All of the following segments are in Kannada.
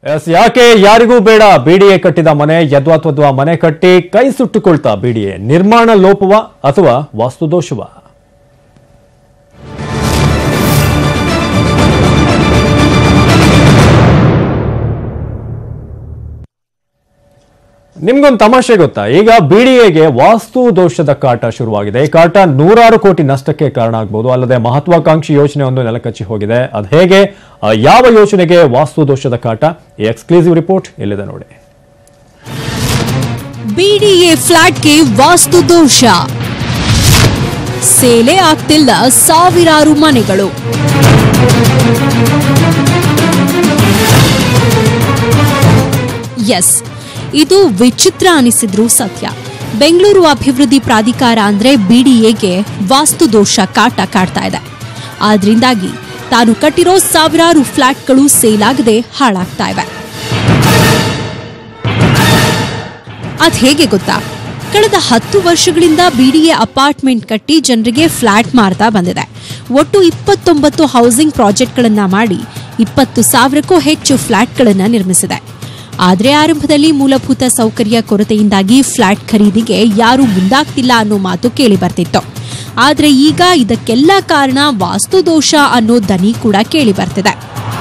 ಎಸ್ ಯಾಕೆ ಯಾರಿಗೂ ಬೇಡ ಬಿಡಿಎ ಕಟ್ಟಿದ ಮನೆ ಯದ್ವಾತ್ವದ್ವಾ ಮನೆ ಕಟ್ಟಿ ಕೈ ಸುಟ್ಟುಕೊಳ್ತಾ ಬಿಡಿಎ ನಿರ್ಮಾಣ ಲೋಪವ ಅಥವಾ ವಾಸ್ತುದೋಷವ ನಿಮ್ಗೊಂದು ತಮಾಷೆ ಗೊತ್ತಾ ಈಗ ಬಿಡಿಎಗೆ ವಾಸ್ತು ದೋಷದ ಕಾಟ ಶುರುವಾಗಿದೆ ಈ ಕಾಟ ನೂರಾರು ಕೋಟಿ ನಷ್ಟಕ್ಕೆ ಕಾರಣ ಆಗಬಹುದು ಅಲ್ಲದೆ ಮಹತ್ವಾಕಾಂಕ್ಷಿ ಯೋಜನೆ ಒಂದು ನೆಲಕಚ್ಚಿ ಹೋಗಿದೆ ಅದು ಹೇಗೆ ಆ, ಯಾವ ಯೋಜನೆಗೆ ವಾಸ್ತು ದೋಷದ ಕಾಟ ಈ ಎಕ್ಸ್ಕ್ಲೂಸಿವ್ ರಿಪೋರ್ಟ್ ಎಲ್ಲಿದೆ ನೋಡಿ ಬಿಡಿಎ ಫ್ಲಾಟ್ಗೆ ವಾಸ್ತು ದೋಷ ಸೇಲೆ ಆಗ್ತಿಲ್ಲ ಸಾವಿರಾರು ಮನೆಗಳು ಎಸ್ ಇದು ವಿಚಿತ್ರ ಅನಿಸಿದ್ರು ಸತ್ಯ ಬೆಂಗಳೂರು ಅಭಿವೃದ್ಧಿ ಪ್ರಾಧಿಕಾರ ಅಂದ್ರೆ ಬಿಡಿಎಗೆ ವಾಸ್ತು ದೋಷ ಕಾಟ ಕಾಡ್ತಾ ಇದೆ ಆದ್ರಿಂದಾಗಿ ತಾನು ಕಟ್ಟಿರೋ ಸಾವಿರಾರು ಫ್ಲಾಟ್ಗಳು ಸೇಲಾಗದೆ ಹಾಳಾಗ್ತಾ ಇವೆ ಅದ್ ಹೇಗೆ ಗೊತ್ತಾ ಕಳೆದ ಹತ್ತು ವರ್ಷಗಳಿಂದ ಬಿಡಿಎ ಅಪಾರ್ಟ್ಮೆಂಟ್ ಕಟ್ಟಿ ಜನರಿಗೆ ಫ್ಲಾಟ್ ಮಾರ್ತಾ ಬಂದಿದೆ ಒಟ್ಟು ಇಪ್ಪತ್ತೊಂಬತ್ತು ಹೌಸಿಂಗ್ ಪ್ರಾಜೆಕ್ಟ್ಗಳನ್ನ ಮಾಡಿ ಇಪ್ಪತ್ತು ಸಾವಿರಕ್ಕೂ ಹೆಚ್ಚು ಫ್ಲಾಟ್ಗಳನ್ನ ನಿರ್ಮಿಸಿದೆ ಆದರೆ ಆರಂಭದಲ್ಲಿ ಮೂಲಭೂತ ಸೌಕರ್ಯ ಕೊರತೆಯಿಂದಾಗಿ ಫ್ಲಾಟ್ ಖರೀದಿಗೆ ಯಾರೂ ಮುಂದಾಗ್ತಿಲ್ಲ ಅನ್ನೋ ಮಾತು ಕೇಳಿ ಬರ್ತಿತ್ತು ಆದ್ರೆ ಈಗ ಇದಕ್ಕೆಲ್ಲ ಕಾರಣ ವಾಸ್ತುದೋಷ ಅನ್ನೋ ದನಿ ಕೂಡ ಕೇಳಿ ಬರ್ತಿದೆ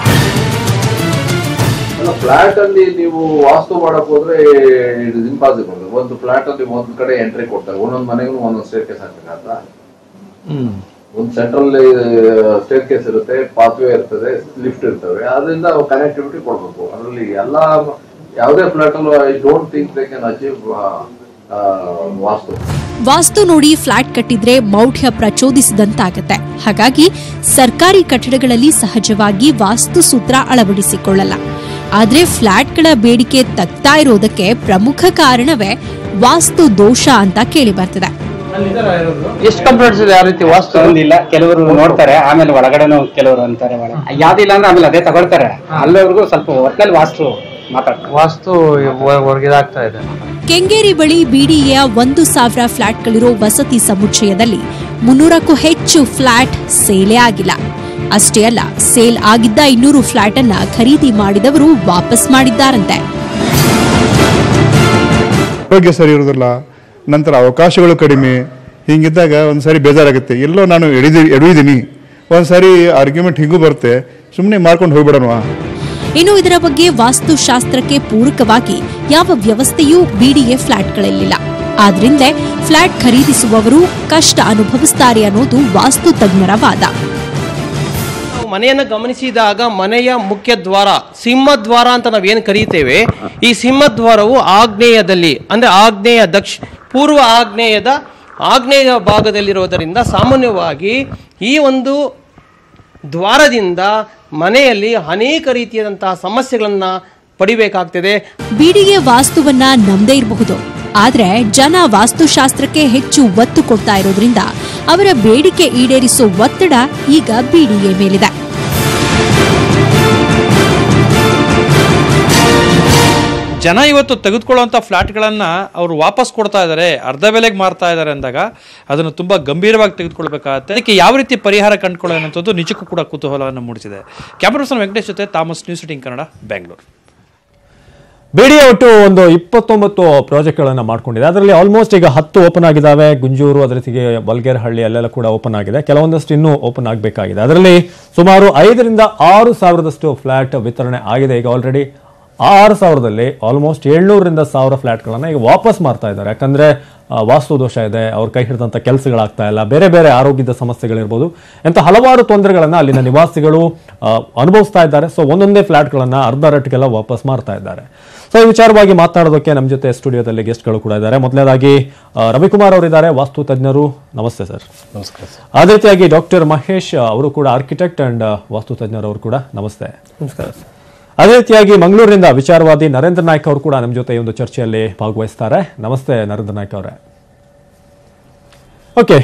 ಅಲ್ಲ ಫ್ಲಾಟ್ ಅಲ್ಲಿ ನೀವು ವಾಸ್ತು ಮಾಡಕ್ ಹೋದ್ರೆ ಇಟ್ ಇಸ್ ಇಂಪಾಸಿಬಲ್ ಒಂದು ಫ್ಲಾಟ್ ಅಲ್ಲಿ ಒಂದ್ ಕಡೆ ಎಂಟ್ರಿ ಕೊಡ್ತಾರೆ ಒಂದೊಂದ್ ಮನೆಗೂ ಒಂದೊಂದ್ ಸ್ಟೇರ್ ಕೇಸ್ ಹಾಕ್ಬೇಕಾಗ್ತಾ ಒಂದು ಸೆಂಟ್ರಲ್ ಸ್ಟೇರ್ ಕೇಸ್ ಇರುತ್ತೆ ಪಾತ್ವೇ ಇರ್ತದೆ ಲಿಫ್ಟ್ ಇರ್ತವೆ ಅದರಿಂದ ಕನೆಕ್ಟಿವಿಟಿ ಕೊಡ್ಬೇಕು ಅದರಲ್ಲಿ ಎಲ್ಲಾ ಯಾವುದೇ ಫ್ಲಾಟ್ ಅಲ್ಲೂ I don't think they can achieve ವಾಸ್ತು ವಾಸ್ತು ನೋಡಿ ಫ್ಲಾಟ್ ಕಟ್ಟಿದ್ರೆ ಮೌಢ್ಯ ಪ್ರಚೋದಿಸಿದಂತಾಗತ್ತೆ ಹಾಗಾಗಿ ಸರ್ಕಾರಿ ಕಟ್ಟಡಗಳಲ್ಲಿ ಸಹಜವಾಗಿ ವಾಸ್ತು ಸೂತ್ರ ಅಳವಡಿಸಿಕೊಳ್ಳಲ್ಲ ಆದ್ರೆ ಫ್ಲಾಟ್ಗಳ ಬೇಡಿಕೆ ತಗ್ತಾ ಇರೋದಕ್ಕೆ ಪ್ರಮುಖ ಕಾರಣವೇ ವಾಸ್ತು ದೋಷ ಅಂತ ಕೇಳಿ ಬರ್ತಿದೆ ಎಷ್ಟು ಕಂಪ್ಲೇಂಟ್ಸ್ ಇದೆ ಯಾವ ರೀತಿ ವಾಸ್ತು ಒಂದಿಲ್ಲ ಕೆಲವರು ನೋಡ್ತಾರೆ ಆಮೇಲೆ ಒಳಗಡೆನು ಕೆಲವರು ಅಂತಾರೆ ಒಳ ಯಾವ್ದಿಲ್ಲ ಅಂದ್ರೆ ಆಮೇಲೆ ಅದೇ ತಗೊಳ್ತಾರೆ ಅಲ್ಲಿವರೆಗೂ ಸ್ವಲ್ಪ ಒಟ್ನಲ್ಲಿ ವಾಸ್ತು ಮಾತಾಡ್ತಾರೆ ವಾಸ್ತು ಹೊರಗಿದಾಗ್ತಾ ಇದೆ ಕೆಂಗೇರಿ ಬಳಿ ಬಿಡಿಎಯ ಒಂದು ಸಾವಿರ ಫ್ಲಾಟ್ಗಳಿರೋ ವಸತಿ ಸಮುಚ್ಚಯದಲ್ಲಿ ಮುನ್ನೂರಕ್ಕೂ ಹೆಚ್ಚು ಫ್ಲಾಟ್ ಸೇಲೇ ಆಗಿಲ್ಲ ಅಷ್ಟೇ ಅಲ್ಲ ಸೇಲ್ ಆಗಿದ್ದ ಇನ್ನೂರು ಫ್ಲಾಟ್ ಅನ್ನ ಖರೀದಿ ಮಾಡಿದವರು ವಾಪಸ್ ಮಾಡಿದ್ದಾರಂತೆ ಆರೋಗ್ಯ ಸರಿ ಇರೋದಿಲ್ಲ ನಂತರ ಅವಕಾಶಗಳು ಕಡಿಮೆ ಹಿಂಗಿದ್ದಾಗ ಒಂದು ಸಾರಿ ಬೇಜಾರಾಗುತ್ತೆ ಎಲ್ಲೋ ನಾನು ಎಡಿದಿ ಎಡವಿದ್ದೀನಿ ಒಂದು ಸಾರಿ ಆರ್ಗ್ಯುಮೆಂಟ್ ಹಿಂಗೂ ಬರುತ್ತೆ ಸುಮ್ಮನೆ ಮಾಡ್ಕೊಂಡು ಹೋಗ್ಬಿಡೋಣ ಇನ್ನು ಇದರ ಬಗ್ಗೆ ವಾಸ್ತುಶಾಸ್ತ್ರಕ್ಕೆ ಪೂರಕವಾಗಿ ಯಾವ ವ್ಯವಸ್ಥೆಯೂ ಬಿಡಿಎ ಫ್ಲಾಟ್ಗಳಲ್ಲಿಲ್ಲ ಆದ್ರಿಂದಲೇ ಫ್ಲಾಟ್ ಖರೀದಿಸುವವರು ಕಷ್ಟ ಅನುಭವಿಸ್ತಾರೆ ಅನ್ನೋದು ವಾಸ್ತು ತಜ್ಞರ ವಾದ ನಾವು ಮನೆಯನ್ನು ಗಮನಿಸಿದಾಗ ಮನೆಯ ಮುಖ್ಯ ದ್ವಾರ ಸಿಂಹದ್ವಾರ ಅಂತ ನಾವೇನು ಕರೀತೇವೆ ಈ ಸಿಂಹದ್ವಾರವು ಆಗ್ನೇಯದಲ್ಲಿ ಅಂದರೆ ಆಗ್ನೇಯ ದಕ್ಷ ಪೂರ್ವ ಆಗ್ನೇಯದ ಆಗ್ನೇಯ ಭಾಗದಲ್ಲಿರೋದರಿಂದ ಸಾಮಾನ್ಯವಾಗಿ ಈ ಒಂದು ದ್ವಾರದಿಂದ ಮನೆಯಲ್ಲಿ ಅನೇಕ ರೀತಿಯಾದಂತಹ ಸಮಸ್ಯೆಗಳನ್ನು ಪಡಿಬೇಕಾಗ್ತದೆ ಬಿಡಿಎ ವಾಸ್ತುವನ್ನ ನಂಬದೇ ಇರಬಹುದು ಆದ್ರೆ ಜನ ವಾಸ್ತುಶಾಸ್ತ್ರಕ್ಕೆ ಹೆಚ್ಚು ಒತ್ತು ಕೊಡ್ತಾ ಇರೋದ್ರಿಂದ ಅವರ ಬೇಡಿಕೆ ಈಡೇರಿಸೋ ಒತ್ತಡ ಈಗ ಬಿಡಿಎ ಮೇಲಿದೆ ಜನ ಇವತ್ತು ತೆಗೆದುಕೊಳ್ಳುವಂಥ ಫ್ಲಾಟ್ಗಳನ್ನು ಅವರು ವಾಪಸ್ ಕೊಡ್ತಾ ಇದ್ದಾರೆ ಅರ್ಧ ಬೆಲೆಗೆ ಮಾರ್ತಾ ಇದ್ದಾರೆ ಅಂದಾಗ ಅದನ್ನು ತುಂಬ ಗಂಭೀರವಾಗಿ ತೆಗೆದುಕೊಳ್ಬೇಕಾಗತ್ತೆ ಅದಕ್ಕೆ ಯಾವ ರೀತಿ ಪರಿಹಾರ ಕಂಡುಕೊಳ್ಳೋದಂಥದ್ದು ನಿಜಕ್ಕೂ ಕೂಡ ಕುತೂಹಲವನ್ನು ಮೂಡಿಸಿದೆ ಕ್ಯಾಮ್ರಾ ಪರ್ಸನ್ ವೆಂಕಟೇಶ್ ಜೊತೆ ತಾಮಸ್ news sitting Kannada Bengaluru BDA ಒಟ್ಟು ಒಂದು ಇಪ್ಪತ್ತೊಂಬತ್ತು ಪ್ರಾಜೆಕ್ಟ್ಗಳನ್ನು ಮಾಡ್ಕೊಂಡಿದೆ ಅದರಲ್ಲಿ ಆಲ್ಮೋಸ್ಟ್ ಈಗ ಹತ್ತು ಓಪನ್ ಆಗಿದ್ದಾವೆ ಗುಂಜೂರು ಅದರ ಜೊತೆಗೆ ಬಲ್ಗೇರಹಳ್ಳಿ ಅಲ್ಲೆಲ್ಲ ಕೂಡ ಓಪನ್ ಆಗಿದೆ ಕೆಲವೊಂದಷ್ಟು ಇನ್ನೂ ಓಪನ್ ಆಗಬೇಕಾಗಿದೆ ಅದರಲ್ಲಿ ಸುಮಾರು ಐದರಿಂದ ಆರು ಸಾವಿರದಷ್ಟು ಫ್ಲಾಟ್ ವಿತರಣೆ ಆಗಿದೆ ಈಗ ಆಲ್ರೆಡಿ ಆರು ಸಾವಿರದಲ್ಲಿ ಆಲ್ಮೋಸ್ಟ್ ಏಳ್ನೂರರಿಂದ ಸಾವಿರ ಫ್ಲಾಟ್ಗಳನ್ನು ಈಗ ವಾಪಸ್ ಮಾರ್ತಾ ಇದ್ದಾರೆ ಯಾಕಂದ್ರೆ ಆ, ವಾಸ್ತು ದೋಷ ಇದೆ ಅವ್ರ ಕೈ ಹಿಡಿದಂಥ ಕೆಲಸಗಳಾಗ್ತಾ ಇಲ್ಲ ಬೇರೆ ಬೇರೆ ಆರೋಗ್ಯದ ಸಮಸ್ಯೆಗಳಿರ್ಬೋದು ಎಂಥ ಹಲವಾರು ತೊಂದರೆಗಳನ್ನು ಅಲ್ಲಿನ ನಿವಾಸಿಗಳು ಆ, ಅನುಭವಿಸ್ತಾ ಇದ್ದಾರೆ ಸೊ ಒಂದೊಂದೇ ಫ್ಲಾಟ್ಗಳನ್ನು ಅರ್ಧ ರೇಟ್ಗೆಲ್ಲ ವಾಪಸ್ ಮಾರ್ತಾ ಇದ್ದಾರೆ ಸೊ ಈ ವಿಚಾರವಾಗಿ ಮಾತನಾಡೋದಕ್ಕೆ ನಮ್ಮ ಜೊತೆ ಸ್ಟುಡಿಯೋದಲ್ಲಿ ಗೆಸ್ಟ್ಗಳು ಕೂಡ ಇದ್ದಾರೆ ಮೊದಲನೇದಾಗಿ ಆ, ರವಿಕುಮಾರ್ ಅವರಿದ್ದಾರೆ ವಾಸ್ತು ತಜ್ಞರು ನಮಸ್ತೆ ಸರ್ ನಮಸ್ಕಾರ ಅದೇ ರೀತಿಯಾಗಿ ಡಾಕ್ಟರ್ ಮಹೇಶ್ ಅವರು ಕೂಡ ಆರ್ಕಿಟೆಕ್ಟ್ ಅಂಡ್ ವಾಸ್ತು ತಜ್ಞರು ಅವರು ಕೂಡ ನಮಸ್ತೆ ನಮಸ್ಕಾರ ಅದೇ ರೀತಿಯಾಗಿ ಮಂಗಳೂರಿನಿಂದ ವಿಚಾರವಾದಿ ನರೇಂದ್ರ ನಾಯ್ಕ್ ಅವರು ಕೂಡ ನಮ್ಮ ಜೊತೆ ಈ ಒಂದು ಚರ್ಚೆಯಲ್ಲಿ ಭಾಗವಹಿಸ್ತಾರೆ ನಮಸ್ತೆ ನರೇಂದ್ರ ನಾಯ್ಕ್ ಅವರೇ ಓಕೆ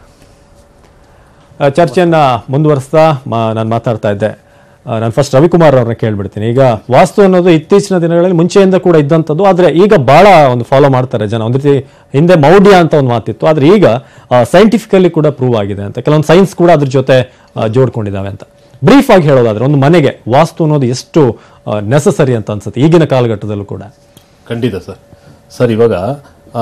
ಆ, ಚರ್ಚೆಯನ್ನ ಮುಂದುವರಿಸ್ತಾ ನಾನು ಮಾತಾಡ್ತಾ ಇದ್ದೆ ನಾನು ಫಸ್ಟ್ ರವಿಕುಮಾರ್ ಅವ್ರನ್ನ ಕೇಳ್ಬಿಡ್ತೀನಿ ಈಗ ವಾಸ್ತು ಅನ್ನೋದು ಇತ್ತೀಚಿನ ದಿನಗಳಲ್ಲಿ ಮುಂಚೆಯಿಂದ ಕೂಡ ಇದ್ದಂಥದ್ದು ಆದರೆ ಈಗ ಬಹಳ ಒಂದು ಫಾಲೋ ಮಾಡ್ತಾರೆ ಜನ ಒಂದು ರೀತಿ ಹಿಂದೆ ಮೌಢ್ಯ ಅಂತ ಒಂದು ಮಾತಿತ್ತು ಆದರೆ ಈಗ ಸೈಂಟಿಫಿಕಲಿ ಕೂಡ ಪ್ರೂವ್ ಆಗಿದೆ ಅಂತ ಕೆಲವೊಂದು ಸೈನ್ಸ್ ಕೂಡ ಅದ್ರ ಜೊತೆ ಆ, ಜೋಡ್ಕೊಂಡಿದ್ದಾವೆ ಅಂತ ಬ್ರೀಫ್ ಆಗಿ ಹೇಳೋದಾದ್ರೆ ಒಂದು ಮನೆಗೆ ವಾಸ್ತು ಅನ್ನೋದು ಎಷ್ಟು ನೆಸಸರಿ ಅಂತ ಅನ್ಸುತ್ತೆ ಈಗಿನ ಕಾಲಘಟ್ಟದಲ್ಲೂ ಕೂಡ ಖಂಡಿತ ಸರ್ ಸರ್ ಇವಾಗ ಆ,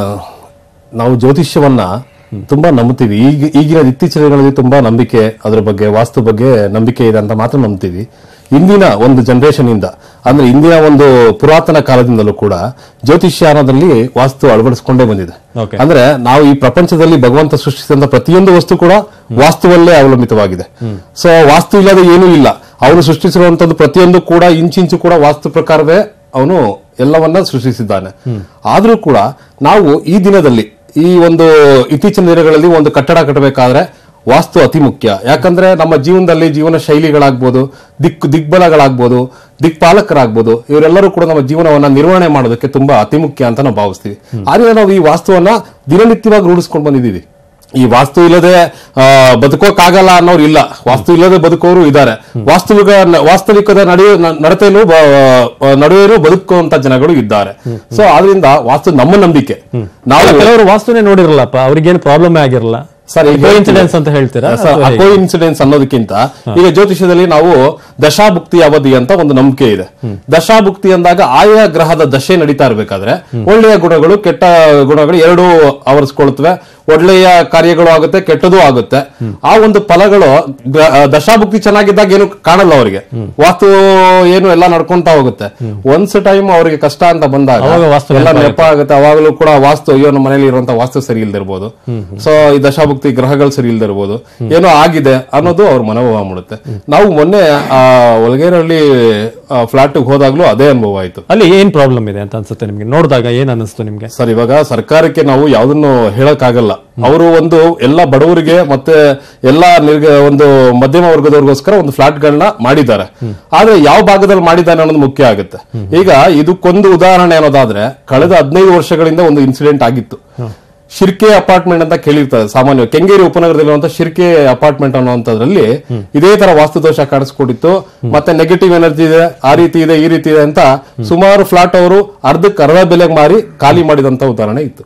ನಾವು ಜ್ಯೋತಿಷ್ಯವನ್ನ ತುಂಬಾ ನಂಬ್ತೀವಿ ಈಗ ಈಗಿನ ಇತ್ತೀಚಿನ ದಿನಗಳಲ್ಲಿ ತುಂಬಾ ನಂಬಿಕೆ ಅದ್ರ ಬಗ್ಗೆ ವಾಸ್ತು ಬಗ್ಗೆ ನಂಬಿಕೆ ಇದೆ ಅಂತ ಮಾತ್ರ ನಂಬ್ತೀವಿ ಇಂದಿನ ಒಂದು ಜನರೇಷನ್ ಇಂದ ಅಂದ್ರೆ ಇಂದಿನ ಒಂದು ಪುರಾತನ ಕಾಲದಿಂದಲೂ ಕೂಡ ಜ್ಯೋತಿಷ್ಯ ಅನ್ನೋದ್ರಲ್ಲಿ ವಾಸ್ತು ಅಳವಡಿಸಿಕೊಂಡೇ ಬಂದಿದೆ Okay. ಅಂದ್ರೆ ನಾವು ಈ ಪ್ರಪಂಚದಲ್ಲಿ ಭಗವಂತ ಸೃಷ್ಟಿಸಿದಂತ ಪ್ರತಿಯೊಂದು ವಸ್ತು ಕೂಡ ವಾಸ್ತುವಲ್ಲೇ ಅವಲಂಬಿತವಾಗಿದೆ ಸೊ ವಾಸ್ತು ಇಲ್ಲದೆ ಏನೂ ಇಲ್ಲ ಅವನು ಸೃಷ್ಟಿಸಿರುವಂತದ್ದು ಪ್ರತಿಯೊಂದು ಕೂಡ ಇಂಚಿಂಚು ಕೂಡ ವಾಸ್ತು ಪ್ರಕಾರವೇ ಅವನು ಎಲ್ಲವನ್ನ ಸೃಷ್ಟಿಸಿದ್ದಾನೆ ಆದ್ರೂ ಕೂಡ ನಾವು ಈ ದಿನದಲ್ಲಿ ಈ ಒಂದು ಇತ್ತೀಚಿನ ದಿನಗಳಲ್ಲಿ ಒಂದು ಕಟ್ಟಡ ಕಟ್ಟಬೇಕಾದ್ರೆ ವಾಸ್ತು ಅತಿ ಮುಖ್ಯ ಯಾಕಂದ್ರೆ ನಮ್ಮ ಜೀವನದಲ್ಲಿ ಜೀವನ ಶೈಲಿಗಳಾಗ್ಬೋದು ದಿಕ್ ದಿಗ್ಬಲಗಳಾಗ್ಬೋದು ದಿಕ್ಪಾಲಕರಾಗ್ಬೋದು ಇವರೆಲ್ಲರೂ ಕೂಡ ನಮ್ಮ ಜೀವನವನ್ನ ನಿರ್ವಹಣೆ ಮಾಡೋದಕ್ಕೆ ತುಂಬಾ ಅತಿ ಮುಖ್ಯ ಅಂತ ನಾವು ಭಾವಿಸ್ತೀವಿ ಆದ್ರೆ ನಾವು ಈ ವಾಸ್ತುವನ್ನ ದಿನನಿತ್ಯವಾಗಿ ರೂಢಿಸ್ಕೊಂಡು ಬಂದಿದ್ದೀವಿ ಈ ವಾಸ್ತು ಇಲ್ಲದೆ ಆ, ಬದುಕೋಕ್ಕಾಗಲ್ಲ ಅನ್ನೋರು ಇಲ್ಲ ವಾಸ್ತು ಇಲ್ಲದೆ ಬದುಕೋರು ಇದ್ದಾರೆ ವಾಸ್ತವಿಕ ವಾಸ್ತವಿಕದ ನಡೆಯ ನಡತೆಯಲ್ಲೂ ಬ- ಆ, ನಡುವೆಯೂ ಬದುಕುವಂತ ಜನಗಳು ಇದ್ದಾರೆ ಸೊ ಆದ್ರಿಂದ ವಾಸ್ತು ನಮ್ಮ ನಂಬಿಕೆ ನಾವು ಕೆಲವರು ವಾಸ್ತುನೇ ನೋಡಿರಲ್ಲಪ್ಪ ಅವ್ರಿಗೇನು ಪ್ರಾಬ್ಲಮ್ ಆಗಿರಲ್ಲ ಸರ್ ಇನ್ಸಿಡೆನ್ಸ್ ಅಂತ ಹೇಳ್ತೀರಾ ಅಥವಾ ಹೇಗೆ? ಕೋ ಇನ್ಸಿಡೆನ್ಸ್ ಅನ್ನೋದಕ್ಕಿಂತ ಈಗ ಜ್ಯೋತಿಷದಲ್ಲಿ ನಾವು ದಶಾಭುಕ್ತಿ ಅವಧಿ ಅಂತ ಒಂದು ನಂಬಿಕೆ ಇದೆ ದಶಾಭುಕ್ತಿ ಅಂದಾಗ ಆಯಾ ಗ್ರಹದ ದಶೆ ನಡೀತಾ ಇರಬೇಕಾದ್ರೆ ಒಳ್ಳೆಯ ಗುಣಗಳು ಕೆಟ್ಟ ಗುಣಗಳು ಎರಡೂ ಆವರಿಸ್ಕೊಳ್ತವೆ ಒಳ್ಳೆಯ ಕಾರ್ಯಗಳು ಆಗುತ್ತೆ ಕೆಟ್ಟದೂ ಆಗುತ್ತೆ ಆ ಒಂದು ಫಲಗಳು ಗ್ರ- ಆ, ದಶಾಭುಕ್ತಿ ಚೆನ್ನಾಗಿದ್ದಾಗ ಏನು ಕಾಣಲ್ಲ ಅವರಿಗೆ ವಾಸ್ತು ಏನು ಎಲ್ಲ ನಡ್ಕೊಂತ ಹೋಗುತ್ತೆ ಒನ್ಸ್ ಟೈಮ್ ಅವರಿಗೆ ಕಷ್ಟ ಅಂತ ಬಂದಾಗ ಅವಾಗ ವಾಸ್ತು ಎಲ್ಲ ನೆನಪಾಗುತ್ತೆ. ನೆಪ ಆಗುತ್ತೆ ಅವಾಗಲೂ ಕೂಡ ವಾಸ್ತು ಅಯ್ಯೋ ನಮ್ಮ ಮನೇಲಿ ಇರುವಂತ ವಾಸ್ತು ಸರಿ ಇಲ್ದಿರ್ಬೋದು ಸೊ ಈ ದಶಾಭುಕ್ತಿ ಗ್ರಹಗಳು ಸರಿ ಇಲ್ದಿರ್ಬೋದು ಏನೋ ಆಗಿದೆ ಅನ್ನೋದು ಅವ್ರ ಮನೋಭಾವ ಮಾಡುತ್ತೆ ನಾವು ಮೊನ್ನೆ ಆ ಒಳಗೇರಹಳ್ಳಿ ಫ್ಲಾಟ್ ಹೋದಾಗ್ಲೂ ಅದೇ ಅನುಭವ ಆಯ್ತು ಅಲ್ಲಿ ಏನ್ ಪ್ರಾಬ್ಲಮ್ ಇದೆ ಅಂತ ಅನ್ಸುತ್ತೆ ನಿಮ್ಗೆ ನೋಡಿದಾಗ ಏನ್ ಅನಿಸ್ತು ನಿಮ್ಗೆ ಸರ್ ಇವಾಗ ಸರ್ಕಾರಕ್ಕೆ ನಾವು ಯಾವ್ದನ್ನು ಹೇಳಕ್ಕಾಗಲ್ಲ ಅವರು ಒಂದು ಎಲ್ಲ ಬಡವರಿಗೆ ಮತ್ತೆ ಎಲ್ಲ ನಿರ್ಗ ಒಂದು ಮಧ್ಯಮ ವರ್ಗದವ್ರಿಗೋಸ್ಕರ ಒಂದು ಫ್ಲಾಟ್ಗಳನ್ನ ಮಾಡಿದ್ದಾರೆ ಆದ್ರೆ ಯಾವ ಭಾಗದಲ್ಲಿ ಮಾಡಿದ್ದಾನೆ ಅನ್ನೋದು ಮುಖ್ಯ ಆಗುತ್ತೆ ಈಗ ಇದಕ್ಕೊಂದು ಉದಾಹರಣೆ ಅನ್ನೋದಾದ್ರೆ ಕಳೆದ ಹದಿನೈದು ವರ್ಷಗಳಿಂದ ಒಂದು ಇನ್ಸಿಡೆಂಟ್ ಆಗಿತ್ತು ಶಿರ್ಕೆ ಅಪಾರ್ಟ್ಮೆಂಟ್ ಅಂತ ಕೇಳಿರ್ತಾರೆ ಸಾಮಾನ್ಯ ಕೆಂಗೇರಿ ಉಪನಗರದಲ್ಲಿರುವಂತ ಶಿರ್ಕೆ ಅಪಾರ್ಟ್ಮೆಂಟ್ ಅನ್ನುವಂಥದ್ರಲ್ಲಿ ಇದೇ ತರ ವಾಸ್ತುದೋಷ ಕಾಣಿಸ್ಕೊಂಡಿತ್ತು ಮತ್ತೆ ನೆಗೆಟಿವ್ ಎನರ್ಜಿ ಇದೆ ಆ ರೀತಿ ಇದೆ ಈ ರೀತಿ ಇದೆ ಅಂತ ಸುಮಾರು ಫ್ಲಾಟ್ ಅವರು ಅರ್ಧಕ್ಕೆ ಅರ್ಧ ಬೆಲೆಗೆ ಮಾರಿ ಖಾಲಿ ಮಾಡಿದಂತ ಉದಾಹರಣೆ ಇತ್ತು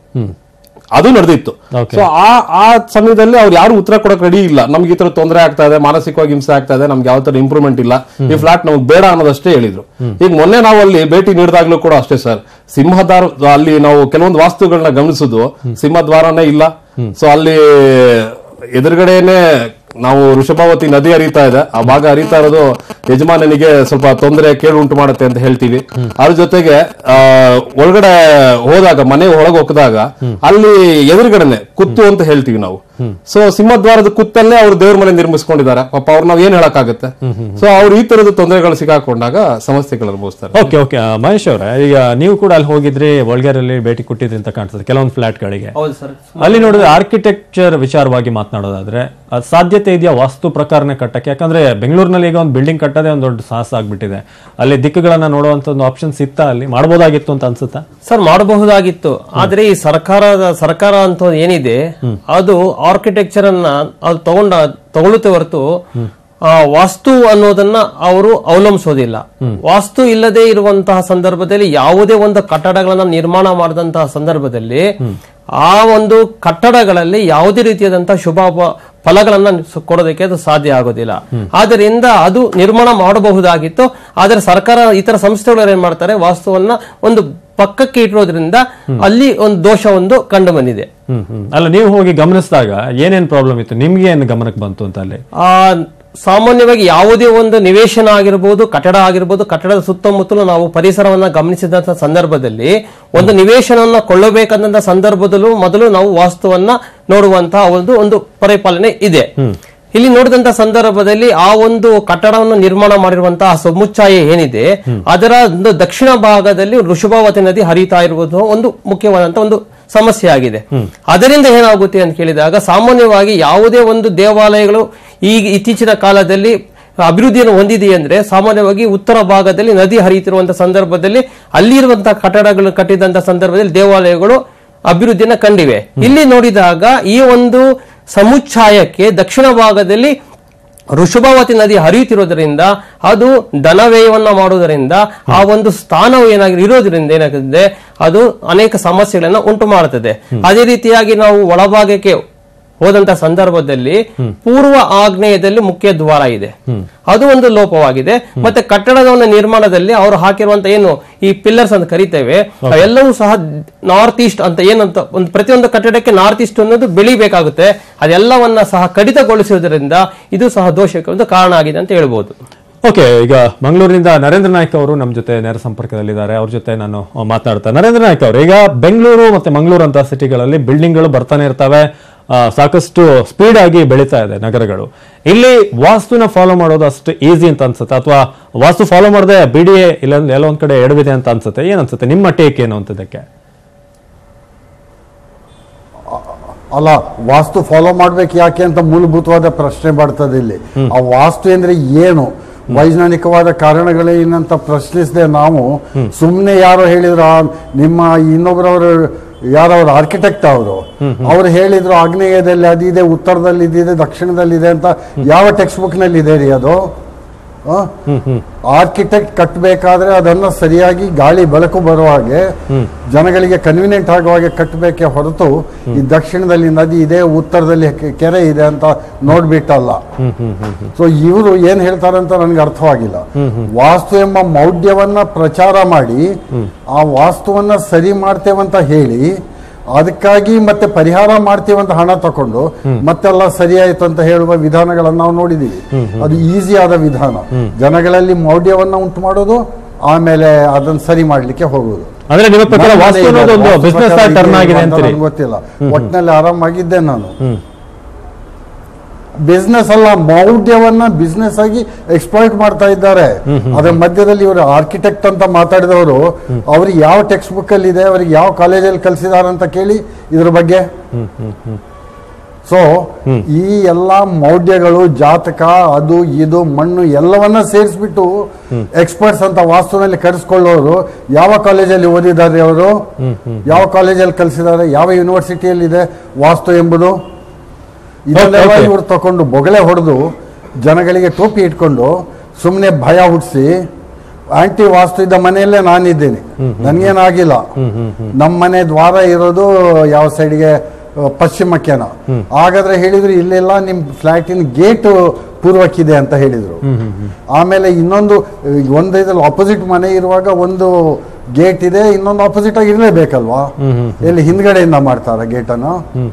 ಅದು ನಡೆದಿತ್ತು Okay. ಸೊ ಆ ಆ ಸಮಯದಲ್ಲಿ ಅವ್ರು ಯಾರು ಉತ್ತರ ಕೊಡಕ್ ರೆಡಿ ಇಲ್ಲ ನಮ್ಗೆ ಈ ತರ ತೊಂದರೆ ಆಗ್ತಾ ಇದೆ ಮಾನಸಿಕವಾಗಿ ಹಿಂಸೆ ಆಗ್ತಾ ಇದೆ ನಮ್ಗೆ ಯಾವ ತರ ಇಂಪ್ರೂವ್ಮೆಂಟ್ ಇಲ್ಲ ಈ ಫ್ಲಾಟ್ ನಮ್ಗೆ ಬೇಡ ಅನ್ನೋದಷ್ಟೇ ಹೇಳಿದ್ರು ಈಗ ಮೊನ್ನೆ ನಾವು ಅಲ್ಲಿ ಭೇಟಿ ನೀಡಿದಾಗ್ಲೂ ಕೂಡ ಅಷ್ಟೇ ಸರ್ ಸಿಂಹದ್ವಾರ ಅಲ್ಲಿ ನಾವು ಕೆಲವೊಂದು ವಾಸ್ತುಗಳನ್ನ ಗಮನಿಸುದು ಸಿಂಹದ್ವಾರನೇ ಇಲ್ಲ ಸೊ ಅಲ್ಲಿ ಎದುರುಗಡೆನೆ ನಾವು ವೃಷಭಾವತಿ ನದಿ ಹರಿತಾ ಇದೆ ಆ ಭಾಗ ಹರಿತಾ ಇರೋದು ಯಜಮಾನನಿಗೆ ಸ್ವಲ್ಪ ತೊಂದರೆ ಕೇಳು ಉಂಟು ಮಾಡುತ್ತೆ ಅಂತ ಹೇಳ್ತೀವಿ ಅದ್ರ ಜೊತೆಗೆ ಆ ಒಳಗಡೆ ಹೋದಾಗ ಮನೆ ಒಳಗೆ ಹೋಗದಾಗ ಅಲ್ಲಿ ಎದುರುಗಡೆನೆ ಕುತ್ತು ಅಂತ ಹೇಳ್ತೀವಿ ನಾವು ಸೊ ಸಿಂಹದ್ವಾರದ ಕುತ್ತಲ್ಲೇ ಅವ್ರು ದೇವ್ರ ಮನೆ ನಿರ್ಮಿಸ್ಕೊಂಡಿದ್ದಾರೆ ಪಾಪ ಅವ್ರು ನಾವ್ ಏನ್ ಹೇಳಕ್ಕಾಗತ್ತೆ ಸೊ ಅವ್ರು ಈ ತರದ ತೊಂದರೆಗಳು ಸಿಕ್ಕಾಕೊಂಡಾಗ ಸಮಸ್ಯೆಗಳು ಅನುಭವಿಸ್ತಾರೆ ಓಕೆ ಓಕೆ ಮಹೇಶ್ ಅವರೇ ಈಗ ನೀವು ಕೂಡ ಅಲ್ಲಿ ಹೋಗಿದ್ರಿ ಒಳಗೇರಲ್ಲಿ ಭೇಟಿ ಕೊಟ್ಟಿದ್ರಿ ಅಂತ ಕಾಣ್ತದೆ ಕೆಲವೊಂದು ಫ್ಲಾಟ್ಗಳಿಗೆ ಹೌದು ಸರ್ ಅಲ್ಲಿ ನೋಡಿದ್ರೆ ಆರ್ಕಿಟೆಕ್ಚರ್ ವಿಚಾರವಾಗಿ ಮಾತನಾಡೋದಾದ್ರೆ ಅದು ಸಾಧ್ಯತೆ ಇದೆಯಾ ವಾಸ್ತು ಪ್ರಕಾರನೇ ಕಟ್ಟಕ್ಕೆ ಯಾಕಂದ್ರೆ ಬೆಂಗಳೂರಿನಲ್ಲಿ ಈಗ ಒಂದು ಬಿಲ್ಡಿಂಗ್ ಕಟ್ಟೋದೇ ಒಂದು ದೊಡ್ಡ ಸಾಹಸ ಆಗ್ಬಿಟ್ಟಿದೆ ಅಲ್ಲಿ ದಿಕ್ಕುಗಳನ್ನ ನೋಡುವಂತ ಒಂದು ಆಪ್ಷನ್ಸ್ ಇತ್ತ ಅಲ್ಲಿ ಮಾಡ್ಬೋದಾಗಿತ್ತು ಅಂತ ಅನ್ಸುತ್ತಾ ಸರ್ ಮಾಡಬಹುದಾಗಿತ್ತು ಆದ್ರೆ ಈ ಸರ್ಕಾರದ ಸರ್ಕಾರ ಅಂತ ಏನಿದೆ ಅದು ಆರ್ಕಿಟೆಕ್ಚರ್ ಅನ್ನ ಅದು ತಗೊಂಡ ತಗೊಳುತ್ತೆ ಹೊರತು ಆ, ವಾಸ್ತು ಅನ್ನೋದನ್ನ ಅವರು ಅವಲಂಬಿಸೋದಿಲ್ಲ ವಾಸ್ತು ಇಲ್ಲದೆ ಇರುವಂತಹ ಸಂದರ್ಭದಲ್ಲಿ ಯಾವುದೇ ಒಂದು ಕಟ್ಟಡಗಳನ್ನ ನಿರ್ಮಾಣ ಮಾಡಿದಂತಹ ಸಂದರ್ಭದಲ್ಲಿ ಆ ಒಂದು ಕಟ್ಟಡಗಳಲ್ಲಿ ಯಾವುದೇ ರೀತಿಯಾದಂತಹ ಶುಭ ಪ- ಫಲಗಳನ್ನ ಸ- ಕೊಡೋದಕ್ಕೆ ಅದು ಸಾಧ್ಯ ಆಗೋದಿಲ್ಲ ಆದ್ದರಿಂದ ಅದು ನಿರ್ಮಾಣ ಮಾಡಬಹುದಾಗಿತ್ತು ಆದರೆ ಸರ್ಕಾರ ಇತರ ಸಂಸ್ಥೆಗಳು ಏನ್ ಮಾಡ್ತಾರೆ ವಾಸ್ತುವನ್ನ ಒಂದು ಪಕ್ಕಕ್ಕೆ ಇಟ್ಟಿರೋದ್ರಿಂದ ಅಲ್ಲಿ ಒಂದು ದೋಷ ಒಂದು ಕಂಡು ಬಂದಿದೆ ಹ್ಮ್ ಹ್ಮ್ ಅಲ್ಲ ನೀವು ಹೋಗಿ ಗಮನಿಸಿದಾಗ ಏನೇನ್ ಪ್ರಾಬ್ಲಮ್ ಇತ್ತು ನಿಮ್ಗೆ ಏನ್ ಗಮನಕ್ಕೆ ಬಂತು ಅಂತ ಅಲ್ಲಿ ಆ ಸಾಮಾನ್ಯವಾಗಿ ಯಾವುದೇ ಒಂದು ನಿವೇಶನ ಆಗಿರ್ಬೋದು ಕಟ್ಟಡ ಆಗಿರ್ಬೋದು ಕಟ್ಟಡದ ಸುತ್ತಮುತ್ತಲು ನಾವು ಪರಿಸರವನ್ನ ಗಮನಿಸಿದಂತ ಸಂದರ್ಭದಲ್ಲಿ ಒಂದು ನಿವೇಶನವನ್ನ ಕೊಳ್ಳಬೇಕಂತ ಸಂದರ್ಭದಲ್ಲೂ ಮೊದಲು ನಾವು ವಾಸ್ತುವನ್ನ ನೋಡುವಂತಹ ಒಂದು ಒಂದು ಪರಿಪಾಲನೆ ಇದೆ ಇಲ್ಲಿ ನೋಡಿದಂತ ಸಂದರ್ಭದಲ್ಲಿ ಆ ಒಂದು ಕಟ್ಟಡವನ್ನು ನಿರ್ಮಾಣ ಮಾಡಿರುವಂತಹ ಸಮುಚ್ಚಾಯ ಏನಿದೆ ಅದರ ಒಂದು ದಕ್ಷಿಣ ಭಾಗದಲ್ಲಿ ವೃಷಭಾವತಿ ನದಿ ಹರಿತಾ ಇರುವುದು ಒಂದು ಮುಖ್ಯವಾದಂತಹ ಒಂದು ಸಮಸ್ಯೆ ಆಗಿದೆ ಅದರಿಂದ ಏನಾಗುತ್ತೆ ಅಂತ ಕೇಳಿದಾಗ ಸಾಮಾನ್ಯವಾಗಿ ಯಾವುದೇ ಒಂದು ದೇವಾಲಯಗಳು ಈಗ ಇತ್ತೀಚಿನ ಕಾಲದಲ್ಲಿ ಅಭಿವೃದ್ಧಿಯನ್ನು ಹೊಂದಿದೆ ಅಂದ್ರೆ ಸಾಮಾನ್ಯವಾಗಿ ಉತ್ತರ ಭಾಗದಲ್ಲಿ ನದಿ ಹರಿಯುತ್ತಿರುವಂತಹ ಸಂದರ್ಭದಲ್ಲಿ ಅಲ್ಲಿರುವಂತಹ ಕಟ್ಟಡಗಳು ಕಟ್ಟಿದಂತಹ ಸಂದರ್ಭದಲ್ಲಿ ದೇವಾಲಯಗಳು ಅಭಿವೃದ್ಧಿಯನ್ನ ಕಂಡಿವೆ ಇಲ್ಲಿ ನೋಡಿದಾಗ ಈ ಒಂದು ಸಮುಚ್ಛಾಯಕ್ಕೆ ದಕ್ಷಿಣ ಭಾಗದಲ್ಲಿ ಋಷಭಾವತಿ ನದಿ ಹರಿಯುತ್ತಿರೋದ್ರಿಂದ ಅದು ಧನ ವ್ಯಯವನ್ನ ಮಾಡುವುದರಿಂದ ಆ ಒಂದು ಸ್ಥಾನವು ಏನಾಗಿ ಇರೋದ್ರಿಂದ ಏನಾಗುತ್ತೆ ಅದು ಅನೇಕ ಸಮಸ್ಯೆಗಳನ್ನ ಉಂಟು ಮಾಡುತ್ತದೆ ಅದೇ ರೀತಿಯಾಗಿ ನಾವು ಒಳಭಾಗಕ್ಕೆ ಹೋದಂತ ಸಂದರ್ಭದಲ್ಲಿ ಪೂರ್ವ ಆಗ್ನೇಯದಲ್ಲಿ ಮುಖ್ಯ ದ್ವಾರ ಇದೆ ಅದು ಒಂದು ಲೋಪವಾಗಿದೆ ಮತ್ತೆ ಕಟ್ಟಡದ ಒಂದು ನಿರ್ಮಾಣದಲ್ಲಿ ಅವರು ಹಾಕಿರುವಂತ ಏನು ಈ ಪಿಲ್ಲರ್ಸ್ ಅಂತ ಕರಿತೇವೆ ಅವೆಲ್ಲವೂ ಸಹ ನಾರ್ತ್ ಈಸ್ಟ್ ಅಂತ ಏನಂತ ಒಂದು ಪ್ರತಿಯೊಂದು ಕಟ್ಟಡಕ್ಕೆ ನಾರ್ತ್ ಈಸ್ಟ್ ಅನ್ನೋದು ಬೆಳಿಬೇಕಾಗುತ್ತೆ ಅದೆಲ್ಲವನ್ನ ಸಹ ಕಡಿತಗೊಳಿಸುವುದರಿಂದ ಇದು ಸಹ ದೋಷಕ್ಕೆ ಒಂದು ಕಾರಣ ಆಗಿದೆ ಅಂತ ಹೇಳ್ಬೋದು ಓಕೆ ಈಗ ಮಂಗಳೂರಿನಿಂದ ನರೇಂದ್ರ ನಾಯ್ಕ್ ಅವರು ನಮ್ಮ ಜೊತೆ ನೇರ ಸಂಪರ್ಕದಲ್ಲಿದ್ದಾರೆ ಅವ್ರ ಜೊತೆ ನಾನು ಮಾತಾಡ್ತಾ ನರೇಂದ್ರ ನಾಯ್ಕ್ ಅವರು ಈಗ ಬೆಂಗಳೂರು ಮತ್ತೆ ಮಂಗಳೂರು ಅಂತ ಸಿಟಿಗಳಲ್ಲಿ ಬಿಲ್ಡಿಂಗ್ಗಳು ಬರ್ತಾನೆ ಇರ್ತವೆ ಆ, ಸಾಕಷ್ಟು ಸ್ಪೀಡ್ ಆಗಿ ಬೆಳೀತಾ ಇದೆ ನಗರಗಳು ಇಲ್ಲಿ ವಾಸ್ತುನ ಫಾಲೋ ಮಾಡೋದು ಅಷ್ಟು ಈಸಿ ಅಂತ ಅನ್ಸುತ್ತೆ ಅಥವಾ ವಾಸ್ತು ಫಾಲೋ ಮಾಡದೆ ಬಿ ಡಿ ಎ ಇಲ್ಲ ಎಲ್ಲೋ ಒಂದ್ ಕಡೆ ಎಡವಿದೆ ಅಂತ ಅನ್ಸುತ್ತೆ ಏನ್ ಅನ್ಸುತ್ತೆ ನಿಮ್ಮ ಟೇಕ್ ಏನು ಅಂತದಕ್ಕೆ ಅಲ್ಲ ವಾಸ್ತು ಫಾಲೋ ಮಾಡ್ಬೇಕು ಯಾಕೆ ಅಂತ ಮೂಲಭೂತವಾದ ಪ್ರಶ್ನೆ ಬರ್ತದೆ ಇಲ್ಲಿ ಆ ವಾಸ್ತು ಅಂದ್ರೆ ಏನು ವೈಜ್ಞಾನಿಕವಾದ ಕಾರಣಗಳೇನಂತ ಪ್ರಶ್ನಿಸದೆ ನಾವು ಸುಮ್ಮನೆ ಯಾರೋ ಹೇಳಿದ್ರು ಆ ನಿಮ್ಮ ಇನ್ನೊಬ್ಬರವರು ಯಾರವ್ರು ಆರ್ಕಿಟೆಕ್ಟ್ ಅವರು ಅವ್ರು ಹೇಳಿದ್ರು ಆಗ್ನೇಯದಲ್ಲಿ ಅದಿದೆ ಉತ್ತರದಲ್ಲಿ ಇದಿದೆ ದಕ್ಷಿಣದಲ್ಲಿ ಇದೆ ಅಂತ ಯಾವ ಟೆಕ್ಸ್ಟ್ ಬುಕ್ ನಲ್ಲಿ ಇದೆ ರೀ ಅದು ಆರ್ಕಿಟೆಕ್ಟ್ ಕಟ್ಟಬೇಕಾದ್ರೆ ಅದನ್ನ ಸರಿಯಾಗಿ ಗಾಳಿ ಬೆಳಕು ಬರುವ ಹಾಗೆ ಜನಗಳಿಗೆ ಕನ್ವಿನಿಯಂಟ್ ಆಗುವ ಹಾಗೆ ಕಟ್ಟಬೇಕೆ ಹೊರತು ಈ ದಕ್ಷಿಣದಲ್ಲಿ ನದಿ ಇದೆ ಉತ್ತರದಲ್ಲಿ ಕೆ- ಕೆರೆ ಇದೆ ಅಂತ ನೋಡ್ಬಿಟ್ಟಲ್ಲ ಸೊ ಇವರು ಏನ್ ಹೇಳ್ತಾರೆ ಅಂತ ನನಗೆ ಅರ್ಥವಾಗಿಲ್ಲ ವಾಸ್ತು ಎಂಬ ಮೌಢ್ಯವನ್ನ ಪ್ರಚಾರ ಮಾಡಿ ಆ ವಾಸ್ತುವನ್ನ ಸರಿ ಮಾಡ್ತೇವಂತ ಹೇಳಿ ಅದಕ್ಕಾಗಿ ಮತ್ತೆ ಪರಿಹಾರ ಮಾಡ್ತೀವಂತ ಹಣ ತಕೊಂಡು ಮತ್ತೆಲ್ಲ ಸರಿಯಾಯ್ತು ಅಂತ ಹೇಳುವ ವಿಧಾನಗಳನ್ನ ನಾವು ನೋಡಿದೀವಿ ಅದು ಈಸಿ ಆದ ವಿಧಾನ ಜನಗಳಲ್ಲಿ ಮೌಢ್ಯವನ್ನ ಉಂಟು ಮಾಡೋದು ಆಮೇಲೆ ಅದನ್ನ ಸರಿ ಮಾಡ್ಲಿಕ್ಕೆ ಹೋಗುದು ಅಂದ್ರೆ ನಿಮ್ಮ ಪ್ರಕಾರ ನಮ್ಮಲ್ಲೇ ವಾಸ್ತು ಇದೆ. ಅನ್ನೋದು ಒಂದು ವಾಸ್ತು ಬಿಸ್ನೆಸ್ ಪ್ರಕಾರ ಟರ್ನ್ ಇದೆ ಆಗಿದೆ ಅಂತ ಅಂತೀರಿ ನಂಗೆ ಗೊತ್ತಿಲ್ಲ ಒಟ್ಟಿನಲ್ಲಿ ಆರಾಮಾಗಿದ್ದೆ ನಾನು ಬಿಸ್ನೆಸ್ ಅಲ್ಲ ಮೌಢ್ಯವನ್ನ ಬಿಸ್ನೆಸ್ ಆಗಿ ಎಕ್ಸ್ಪ್ಲಾಯ್ಟ್ ಮಾಡ್ತಾ ಇದ್ದಾರೆ ಅದರ ಮಧ್ಯದಲ್ಲಿ ಇವರು ಆರ್ಕಿಟೆಕ್ಟ್ ಅಂತ ಮಾತಾಡಿದವರು ಅವ್ರಿಗೆ ಯಾವ ಟೆಕ್ಸ್ಟ್ ಬುಕ್ ಅಲ್ಲಿ ಇದೆ ಅವ್ರಿಗೆ ಯಾವ ಕಾಲೇಜಲ್ಲಿ ಕಲಿಸಿದಾರೆ ಅಂತ ಕೇಳಿ ಇದ್ರ ಬಗ್ಗೆ ಸೊ ಈ ಎಲ್ಲ ಮೌಢ್ಯಗಳು ಜಾತಕ ಅದು ಇದು ಮಣ್ಣು ಎಲ್ಲವನ್ನ ಸೇರಿಸ್ಬಿಟ್ಟು ಎಕ್ಸ್ಪರ್ಟ್ಸ್ ಅಂತ ವಾಸ್ತುನಲ್ಲಿ ಕರೆಸ್ಕೊಳ್ಳೋರು ಯಾವ ಕಾಲೇಜಲ್ಲಿ ಓದಿದ್ದಾರೆ ಅವರು ಯಾವ ಕಾಲೇಜಲ್ಲಿ ಕಲಿಸಿದ್ದಾರೆ ಯಾವ ಯೂನಿವರ್ಸಿಟಿಯಲ್ಲಿ ಇದೆ ವಾಸ್ತು ಎಂಬುದು ಇದನ್ನೆಲ್ಲ Okay. ಇವ್ರು ತಕೊಂಡು ಬೊಗಳೆ ಹೊಡೆದು ಜನಗಳಿಗೆ ಟೋಪಿ ಇಟ್ಕೊಂಡು ಸುಮ್ಮನೆ ಭಯ ಹುಟ್ಟಿಸಿ ಆಂಟಿ ವಾಸ್ತು ಇದ್ದ ಮನೆಯಲ್ಲೇ ನಾನಿದ್ದೀನಿ ನನಗೇನಾಗಿಲ್ಲ ನಮ್ಮ ಮನೆ ದ್ವಾರ ಇರೋದು ಯಾವ ಸೈಡ್ಗೆ ಪಶ್ಚಿಮಕ್ಕೆನ ಹಾಗಾದ್ರೆ ಹೇಳಿದ್ರು ಇಲ್ಲೆಲ್ಲ ನಿಮ್ ಫ್ಲಾಟಿನ ಗೇಟ್ ಪೂರ್ವಕ್ಕಿದೆ ಅಂತ ಹೇಳಿದ್ರು ಆಮೇಲೆ ಇನ್ನೊಂದು ಒಂದು ಇದ್ರಲ್ಲಿ ಆಪೋಸಿಟ್ ಮನೆ ಇರುವಾಗ ಒಂದು ಗೇಟ್ ಇದೆ ಇನ್ನೊಂದು ಆಪೋಸಿಟ್ ಆಗಿ ಇರಲೇಬೇಕಲ್ವಾ ಎಲ್ಲಿ ಹಿಂದ್ಗಡೆಯಿಂದ ಮಾಡ್ತಾರ ಗೇಟ್ ಅನ್ನು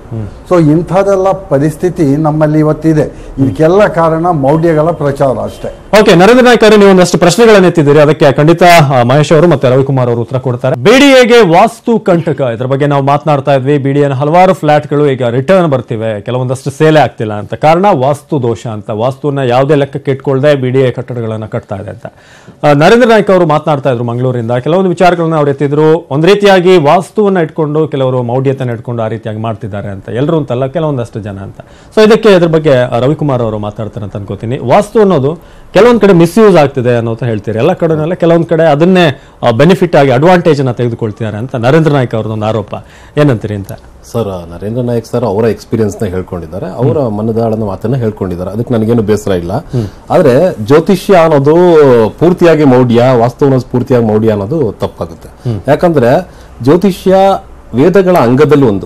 ಸೊ ಇಂಥದೆಲ್ಲ ಪರಿಸ್ಥಿತಿ ನಮ್ಮಲ್ಲಿ ಇವತ್ತಿದೆ ಇದಕ್ಕೆಲ್ಲ ಕಾರಣ ಮೌಢ್ಯಗಳ ಪ್ರಚಾರ ಅಷ್ಟೇ ಓಕೆ ನರೇಂದ್ರ ನಾಯ್ಕ ಅವರೇ ನೀವು ಒಂದಷ್ಟು ಪ್ರಶ್ನೆಗಳನ್ನು ಎತ್ತಿದ್ದೀರಿ ಅದಕ್ಕೆ ಖಂಡಿತ ಆ, ಮಹೇಶ್ ಅವರು ಮತ್ತೆ ರವಿಕುಮಾರ್ ಅವರು ಉತ್ತರ ಕೊಡ್ತಾರೆ ಬಿಡಿಎಗೆ ವಾಸ್ತು ಕಂಟಕ ಇದ್ರ ಬಗ್ಗೆ ನಾವು ಮಾತನಾಡ್ತಾ ಇದ್ವಿ ಬಿಡಿಎನ ಹಲವಾರು ಫ್ಲಾಟ್ಗಳು ಈಗ ರಿಟರ್ನ್ ಬರ್ತಿವೆ ಕೆಲವೊಂದಷ್ಟು ಸೇಲೆ ಆಗ್ತಿಲ್ಲ ಅಂತ ಕಾರಣ ವಾಸ್ತು ದೋಷ ಅಂತ ವಾಸ್ತುನ ಯಾವುದೇ ಲೆಕ್ಕಕ್ಕೆ ಇಟ್ಕೊಳ್ದೆ ಬಿಡಿಎ ಕಟ್ಟಡಗಳನ್ನ ಕಟ್ತಾ ಇದೆ ಅಂತ ಆ, ನರೇಂದ್ರ ನಾಯ್ಕ ಅವರು ಮಾತನಾಡ್ತಾ ಇದ್ರು ಮಂಗಳೂರಿಂದ ಕೆಲವೊಂದು ವಿಚಾರಗಳನ್ನ ಅವ್ರು ಎತ್ತಿದ್ರು ಒಂದ್ ರೀತಿಯಾಗಿ ವಾಸ್ತುವನ್ನ ಇಟ್ಕೊಂಡು ಕೆಲವರು ಮೌಢ್ಯತೆನ ಇಟ್ಕೊಂಡು ಆ ರೀತಿಯಾಗಿ ಮಾಡ್ತಿದ್ದಾರೆ ಅಂತ ಎಲ್ಲರೂ ಅಂತಲ್ಲ ಕೆಲವೊಂದಷ್ಟು ಜನ ಅಂತ ಸೊ ಇದಕ್ಕೆ ಇದ್ರ ಬಗ್ಗೆ ಆ, ರವಿಕುಮಾರ್ ಅವರು ಮಾತಾಡ್ತಾರೆ ಅಂತ ಅನ್ಕೋತೀನಿ ವಾಸ್ತು ಅನ್ನೋದು ಕೆಲವೊಂದ್ ಕಡೆ ಮಿಸ್ಯೂಸ್ ಆಗ್ತಿದೆ ಅನ್ನೋದು ಹೇಳ್ತೀರಿ ಎಲ್ಲ ಕಡೆನಲ್ಲ ಕೆಲವೊಂದ್ ಕಡೆ ಅದನ್ನೇ ಬೆನಿಫಿಟ್ ಆಗಿ ಅಡ್ವಾಂಟೇಜ್ ಅನ್ನ ತೆಗೆದುಕೊಳ್ತಿದ್ದಾರೆ ಅಂತ ನರೇಂದ್ರ ನಾಯ್ಕ ಅವ್ರದ್ದೊಂದು ಆರೋಪ ಏನಂತೀರಿ ಅಂತ ಸರ್ ನರೇಂದ್ರ ನಾಯಕ್ ಸರ್ ಅವರ ಎಕ್ಸ್ಪೀರಿಯನ್ಸ್ ನ ಹೇಳ್ಕೊಂಡಿದ್ದಾರೆ ಅವರ ಮನದಾಳದ ಮಾತನ್ನ ಹೇಳ್ಕೊಂಡಿದ್ದಾರೆ ಅದಕ್ಕೆ ನನಗೇನು ಬೇಸರ ಇಲ್ಲ ಆದ್ರೆ ಜ್ಯೋತಿಷ್ಯ ಅನ್ನೋದು ಪೂರ್ತಿಯಾಗಿ ಮೌಢ್ಯ ವಾಸ್ತವ ಅನ್ನೋದು ಪೂರ್ತಿಯಾಗಿ ಮೌಢ್ಯ ಅನ್ನೋದು ತಪ್ಪಾಗುತ್ತೆ ಯಾಕಂದ್ರೆ ಜ್ಯೋತಿಷ್ಯ ವೇದಗಳ ಅಂಗದಲ್ಲಿ ಒಂದು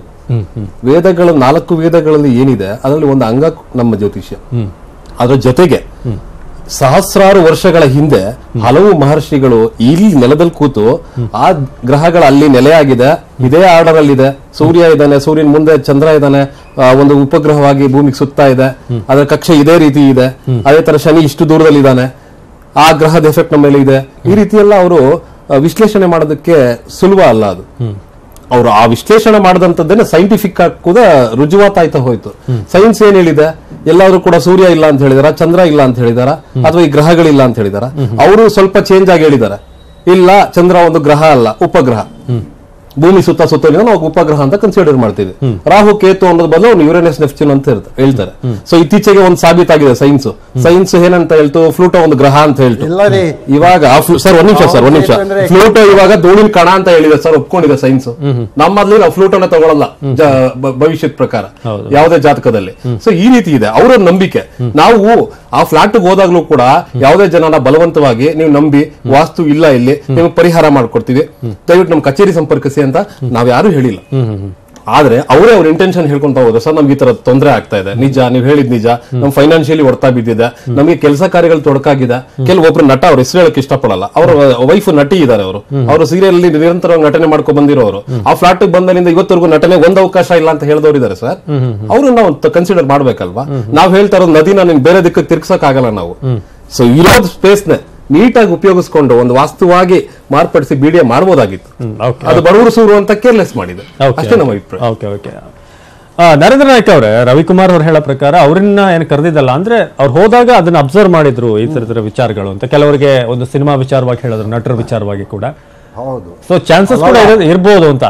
ವೇದಗಳ ನಾಲ್ಕು ವೇದಗಳಲ್ಲಿ ಏನಿದೆ ಅದರಲ್ಲಿ ಒಂದು ಅಂಗ ನಮ್ಮ ಜ್ಯೋತಿಷ್ಯ ಅದರ ಜೊತೆಗೆ ಸಹಸ್ರಾರು ವರ್ಷಗಳ ಹಿಂದೆ ಹಲವು ಮಹರ್ಷಿಗಳು ಇಲ್ಲಿ ನೆಲದಲ್ಲಿ ಕೂತು ಆ ಗ್ರಹಗಳ ಅಲ್ಲಿ ನೆಲೆಯಾಗಿದೆ ಇದೇ ಆರ್ಡರ್ ಅಲ್ಲಿ ಇದೆ ಸೂರ್ಯ ಇದ್ದಾನೆ ಸೂರ್ಯನ ಮುಂದೆ ಚಂದ್ರ ಇದ್ದಾನೆ ಆ, ಒಂದು ಉಪಗ್ರಹವಾಗಿ ಭೂಮಿಗೆ ಸುತ್ತಾ ಇದೆ ಅದರ ಕಕ್ಷೆ ಇದೇ ರೀತಿ ಇದೆ ಅದೇ ತರ ಶನಿ ಇಷ್ಟು ದೂರದಲ್ಲಿ ಇದ್ದಾನೆ ಆ ಗ್ರಹದ ಎಫೆಕ್ಟ್ ನಮ್ಮ ಮೇಲೆ ಇದೆ ಈ ರೀತಿ ಎಲ್ಲ ಅವರು ವಿಶ್ಲೇಷಣೆ ಮಾಡೋದಕ್ಕೆ ಸುಲಭ ಅಲ್ಲ ಅದು ಅವರು ಆ ವಿಶ್ಲೇಷಣೆ ಮಾಡದಂತದ್ದೇನೆ ಸೈಂಟಿಫಿಕ್ ಆಗಿ ಕೂಡ ರುಜುವಾತಾಯ್ತಾ ಹೋಯ್ತು ಸೈನ್ಸ್ ಏನ್ ಹೇಳಿದೆ ಎಲ್ಲಾದ್ರೂ ಕೂಡ ಸೂರ್ಯ ಇಲ್ಲ ಅಂತ ಹೇಳಿದಾರ ಚಂದ್ರ ಇಲ್ಲ ಅಂತ ಹೇಳಿದಾರ ಅಥವಾ ಈ ಗ್ರಹಗಳಿಲ್ಲ ಅಂತ ಹೇಳಿದಾರ ಅವರು ಸ್ವಲ್ಪ ಚೇಂಜ್ ಆಗಿ ಹೇಳಿದ್ದಾರೆ ಇಲ್ಲ ಚಂದ್ರ ಒಂದು ಗ್ರಹ ಅಲ್ಲ ಉಪಗ್ರಹ ಭೂಮಿ ಸುತ್ತ ಸುತ್ತಲಿನ ನಾವು ಉಪಗ್ರಹ ಅಂತ ಕನ್ಸಿಡರ್ ಮಾಡ್ತೀವಿ ರಾಹು ಕೇತು ಅನ್ನೋದು ಬದಲು ಅವ್ನು ಯುರೇನಸ್ ನೆಫ್ಚೂನ್ ಅಂತ ಇರ್ತ- ಹೇಳ್ತಾರೆ ಸೊ ಇತ್ತೀಚೆಗೆ ಒಂದು ಸಾಬೀತಾಗಿದೆ ಸೈನ್ಸ್ ಸೈನ್ಸ್ ಏನಂತ ಹೇಳ್ತು ಫ್ಲೂಟೋ ಒಂದು ಗ್ರಹ ಅಂತ ಹೇಳ್ತು ಇಲ್ಲ ರೀ ಇವಾಗ ಸರ್ ಒಂದ್ ನಿಮಿಷ ಸರ್ ಒಂದ್ ನಿಮಿಷ ಅಂದ್ರೆ- ಫ್ಲೂಟೋ ಇವಾಗ ಧೂಳಿನ ಕಣ ಅಂತ ಹೇಳಿದೆ ಸರ್ ಒಪ್ಕೊಂಡಿದೆ ಸೈನ್ಸ್ ನಮ್ಮಲ್ಲಿ ನಾವು ಫ್ಲೂಟೋನ ತಗೊಳಲ್ಲ ಜ- ಭ- ಭವಿಷ್ಯದ ಪ್ರಕಾರ ಯಾವುದೇ ಜಾತಕದಲ್ಲಿ ಸೊ ಈ ರೀತಿ ಇದೆ ಅವರ ನಂಬಿಕೆ ನಾವು ಆ ಫ್ಲಾಟ್ ಹೋದಾಗ್ಲೂ ಕೂಡ ಯಾವುದೇ ಜನನ ಬಲವಂತವಾಗಿ ನೀವು ನಂಬಿ ವಾಸ್ತು ಇಲ್ಲ ಇಲ್ಲಿ ನಿಮ್ಗೆ ಪರಿಹಾರ ಮಾಡ್ಕೊಡ್ತೀವಿ ದಯವಿಟ್ಟು ನಮ್ ಕಚೇರಿ ಸಂಪರ್ಕಿಸಿ ಅಂತ ನಾವ್ ಯಾರು ಹೇಳಿಲ್ಲ ಆದ್ರೆ ಅವರೇ ಅವ್ರ ಇಂಟೆನ್ಷನ್ ಹೇಳ್ಕೊಂತ ಹೋದ್ರೆ ಸರ್ ನಮ್ಗೆ ಈ ತರ ತೊಂದರೆ ಆಗ್ತಾ ಇದೆ ನಿಜ ನೀವ್ ಹೇಳಿದ್ ನಿಜ ನಮ್ ಫೈನಾನ್ಷಿಯಲಿ ಹೊಡ್ತಾ ಬಿದ್ದಿದೆ ನಮಗೆ ಕೆಲಸ ಕಾರ್ಯಗಳು ತೊಡಕಾಗಿದೆ ಕೆಲವೊಬ್ರು ನಟ ಅವ್ರ ಹೆಸರು ಹೇಳಕ್ ಇಷ್ಟಪಡಲ್ಲ ಅವ್ರ ವೈಫ್ ನಟಿ ಇದ್ದಾರೆ ಅವರು ಅವರು ಸೀರಿಯಲ್ ನಿರಂತರವಾಗಿ ನಟನೆ ಮಾಡ್ಕೊಂಡ್ ಬಂದಿರೋರು ಆ ಫ್ಲಾಟ್ ಬಂದಲ್ಲಿಂದ ಇವತ್ತರೆಗೂ ನಟನೆ ಒಂದ್ ಅವಕಾಶ ಇಲ್ಲ ಅಂತ ಹೇಳಿದವರು ಇದ್ದಾರೆ ಸರ್ ಅವರು ನಾವು ಕನ್ಸಿಡರ್ ಮಾಡ್ಬೇಕಲ್ವಾ ನಾವ್ ಹೇಳ್ತಾ ಇರೋದು ನದಿನ ನಿನ್ ಬೇರೆ ದಿಕ್ಕಕ್ಕೆ ತಿರ್ಗ್ಸಕ್ ಆಗಲ್ಲ ನಾವು ಸೊ ಇರೋದ್ ಸ್ಪೇಸ್ ನ ನೀಟಾಗಿ ಉಪಯೋಗಿಸ್ಕೊಂಡು ಒಂದು ವಾಸ್ತುವಾಗಿ ಮಾರ್ಪಡಿಸಿ ಬಿಡಿಎ ಮಾಡ್ಬೋದಾಗಿತ್ತು okay. ಅದು ಬಡವರು ಸೂರು ಅಂತ ಕೇರ್ಲೆಸ್ ಮಾಡಿದೆ Okay, ಅಷ್ಟೇ ನಮ್ಮ okay. ಅಭಿಪ್ರಾಯ ಓಕೆ ಓಕೆ ಆ, ನರೇಂದ್ರ ನಾಯ್ಕ ಅವರೇ ರವಿಕುಮಾರ್ ಅವ್ರು ಹೇಳೋ ಪ್ರಕಾರ ಅವ್ರನ್ನ ಏನು ಕರೆದಿದ್ದಲ್ಲ ಅಂದ್ರೆ ಅವ್ರು ಹೋದಾಗ ಅದನ್ನ ಅಬ್ಸರ್ವ್ ಮಾಡಿದ್ರು ಈ ತರದ ವಿಚಾರಗಳು ಅಂತ ಕೆಲವರಿಗೆ ಒಂದು ಸಿನಿಮಾ ವಿಚಾರವಾಗಿ ಹೇಳಿದ್ರು ನಟರ ವಿಚಾರವಾಗಿ ಕೂಡ ಹೌದು ಸೊ ಚಾನ್ಸಸ್ ಕೂಡ ಇರೋದು- ಇರ್ಬೋದು ಅಂತ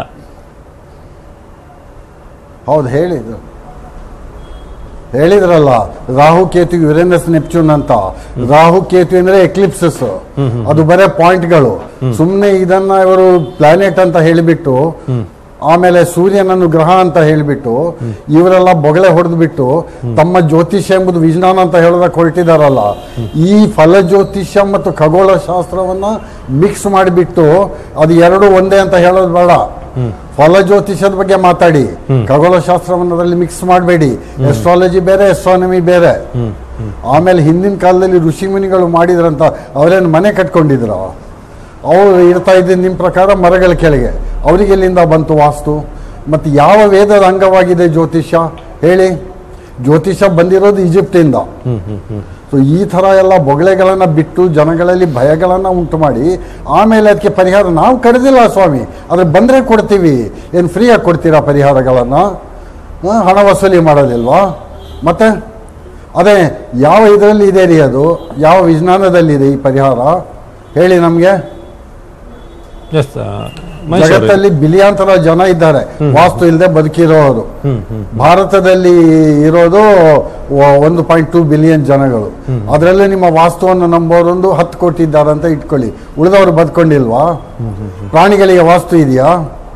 ಹೌದು ಹೇಳಿದ್ರು ಹೇಳಿದ್ರಲ್ಲ ರಾಹು ಕೇತು ಯುರೇನಸ್ ನೆಪ್ಚೂನ್ ಅಂತ ರಾಹು ಕೇತು ಅಂದ್ರೆ ಎಕ್ಲಿಪ್ಸಸ್ ಅದು ಬರೇ ಪಾಯಿಂಟ್ಗಳು ಸುಮ್ಮನೆ ಇದನ್ನ ಇವರು ಪ್ಲಾನೆಟ್ ಅಂತ ಹೇಳಿಬಿಟ್ಟು ಆಮೇಲೆ ಸೂರ್ಯನನ್ನು ಗ್ರಹ ಅಂತ ಹೇಳಿಬಿಟ್ಟು ಇವರೆಲ್ಲ ಬೊಗಳೆ ಹೊಡೆದ್ಬಿಟ್ಟು ತಮ್ಮ ಜ್ಯೋತಿಷ್ಯ ಎಂಬುದು ವಿಜ್ಞಾನ ಅಂತ ಹೇಳೋದಕ್ಕೆ ಹೊರಟಿದಾರಲ್ಲ ಈ ಫಲ ಜ್ಯೋತಿಷ್ಯ ಮತ್ತು ಖಗೋಳ ಶಾಸ್ತ್ರವನ್ನ ಮಿಕ್ಸ್ ಮಾಡಿಬಿಟ್ಟು ಅದು ಎರಡು ಒಂದೇ ಅಂತ ಹೇಳೋದು ಬೇಡ ಫಲ ಜ್ಯೋತಿಷ್ಯದ ಬಗ್ಗೆ ಮಾತಾಡಿ ಖಗೋಳ ಶಾಸ್ತ್ರವನ್ನು ಅದರಲ್ಲಿ ಮಿಕ್ಸ್ ಮಾಡಬೇಡಿ ಎಸ್ಟ್ರಾಲಜಿ ಬೇರೆ ಎಸ್ಟ್ರಾನಮಿ ಬೇರೆ ಆಮೇಲೆ ಹಿಂದಿನ ಕಾಲದಲ್ಲಿ ಋಷಿ ಮುನಿಗಳು ಮಾಡಿದ್ರಂತ ಅವರೇನು ಮನೆ ಕಟ್ಕೊಂಡಿದ್ರ ಅವರು ಇರ್ತಾ ಇದ್ದ ನಿಮ್ಮ ಪ್ರಕಾರ ಮರಗಳ ಕೆಳಗೆ ಅವರಿಗೆ ಎಲ್ಲಿಂದ ಬಂತು ವಾಸ್ತು ಮತ್ತು ಯಾವ ವೇದದ ಅಂಗವಾಗಿದೆ ಜ್ಯೋತಿಷ್ಯ ಹೇಳಿ ಜ್ಯೋತಿಷ್ಯ ಬಂದಿರೋದು ಈಜಿಪ್ಟಿಂದ ಸೊ ಈ ಥರ ಎಲ್ಲ ಬೊಗಳೆಗಳನ್ನ ಬಿಟ್ಟು ಜನಗಳಲ್ಲಿ ಭಯಗಳನ್ನ ಉಂಟು ಮಾಡಿ ಆಮೇಲೆ ಅದಕ್ಕೆ ಪರಿಹಾರ ನಾವು ಕರೆದಿಲ್ಲ ಸ್ವಾಮಿ ಆದ್ರೆ ಬಂದ್ರೆ ಕೊಡ್ತೀವಿ ಏನು ಫ್ರೀಯಾಗಿ ಕೊಡ್ತೀರಾ ಪರಿಹಾರಗಳನ್ನ ಆ, ಹಣ ವಸೂಲಿ ಮಾಡೋದಿಲ್ವಾ ಮತ್ತೆ ಅದೇ ಯಾವ ಇದರಲ್ಲಿ ಇದೆ ರೀ ಅದು ಯಾವ ವಿಜ್ಞಾನದಲ್ಲಿದೆ ಈ ಪರಿಹಾರ ಹೇಳಿ ನಮಗೆ ಎಸ್ ಜಗತ್ತಲ್ಲಿ ಬಿಲಿಯಾಂತರ ಜನ ಇದ್ದಾರೆ ವಾಸ್ತು ಇಲ್ಲದೆ ಬದುಕಿರೋರು ಭಾರತದಲ್ಲಿ ಇರೋದು ಒ- ಒಂದು ಪಾಯಿಂಟ್ ಟೂ ಬಿಲಿಯನ್ ಜನಗಳು ಅದರಲ್ಲೇ ನಿಮ್ಮ ವಾಸ್ತುವನ್ನು ನಂಬೋರೊಂದು ಹತ್ತು ಕೋಟಿ ಇದ್ದಾರೆ ಅಂತ ಇಟ್ಕೊಳ್ಳಿ ಉಳಿದವರು ಬದುಕೊಂಡಿಲ್ವಾ ಪ್ರಾಣಿಗಳಿಗೆ ವಾಸ್ತು ಇದೆಯಾ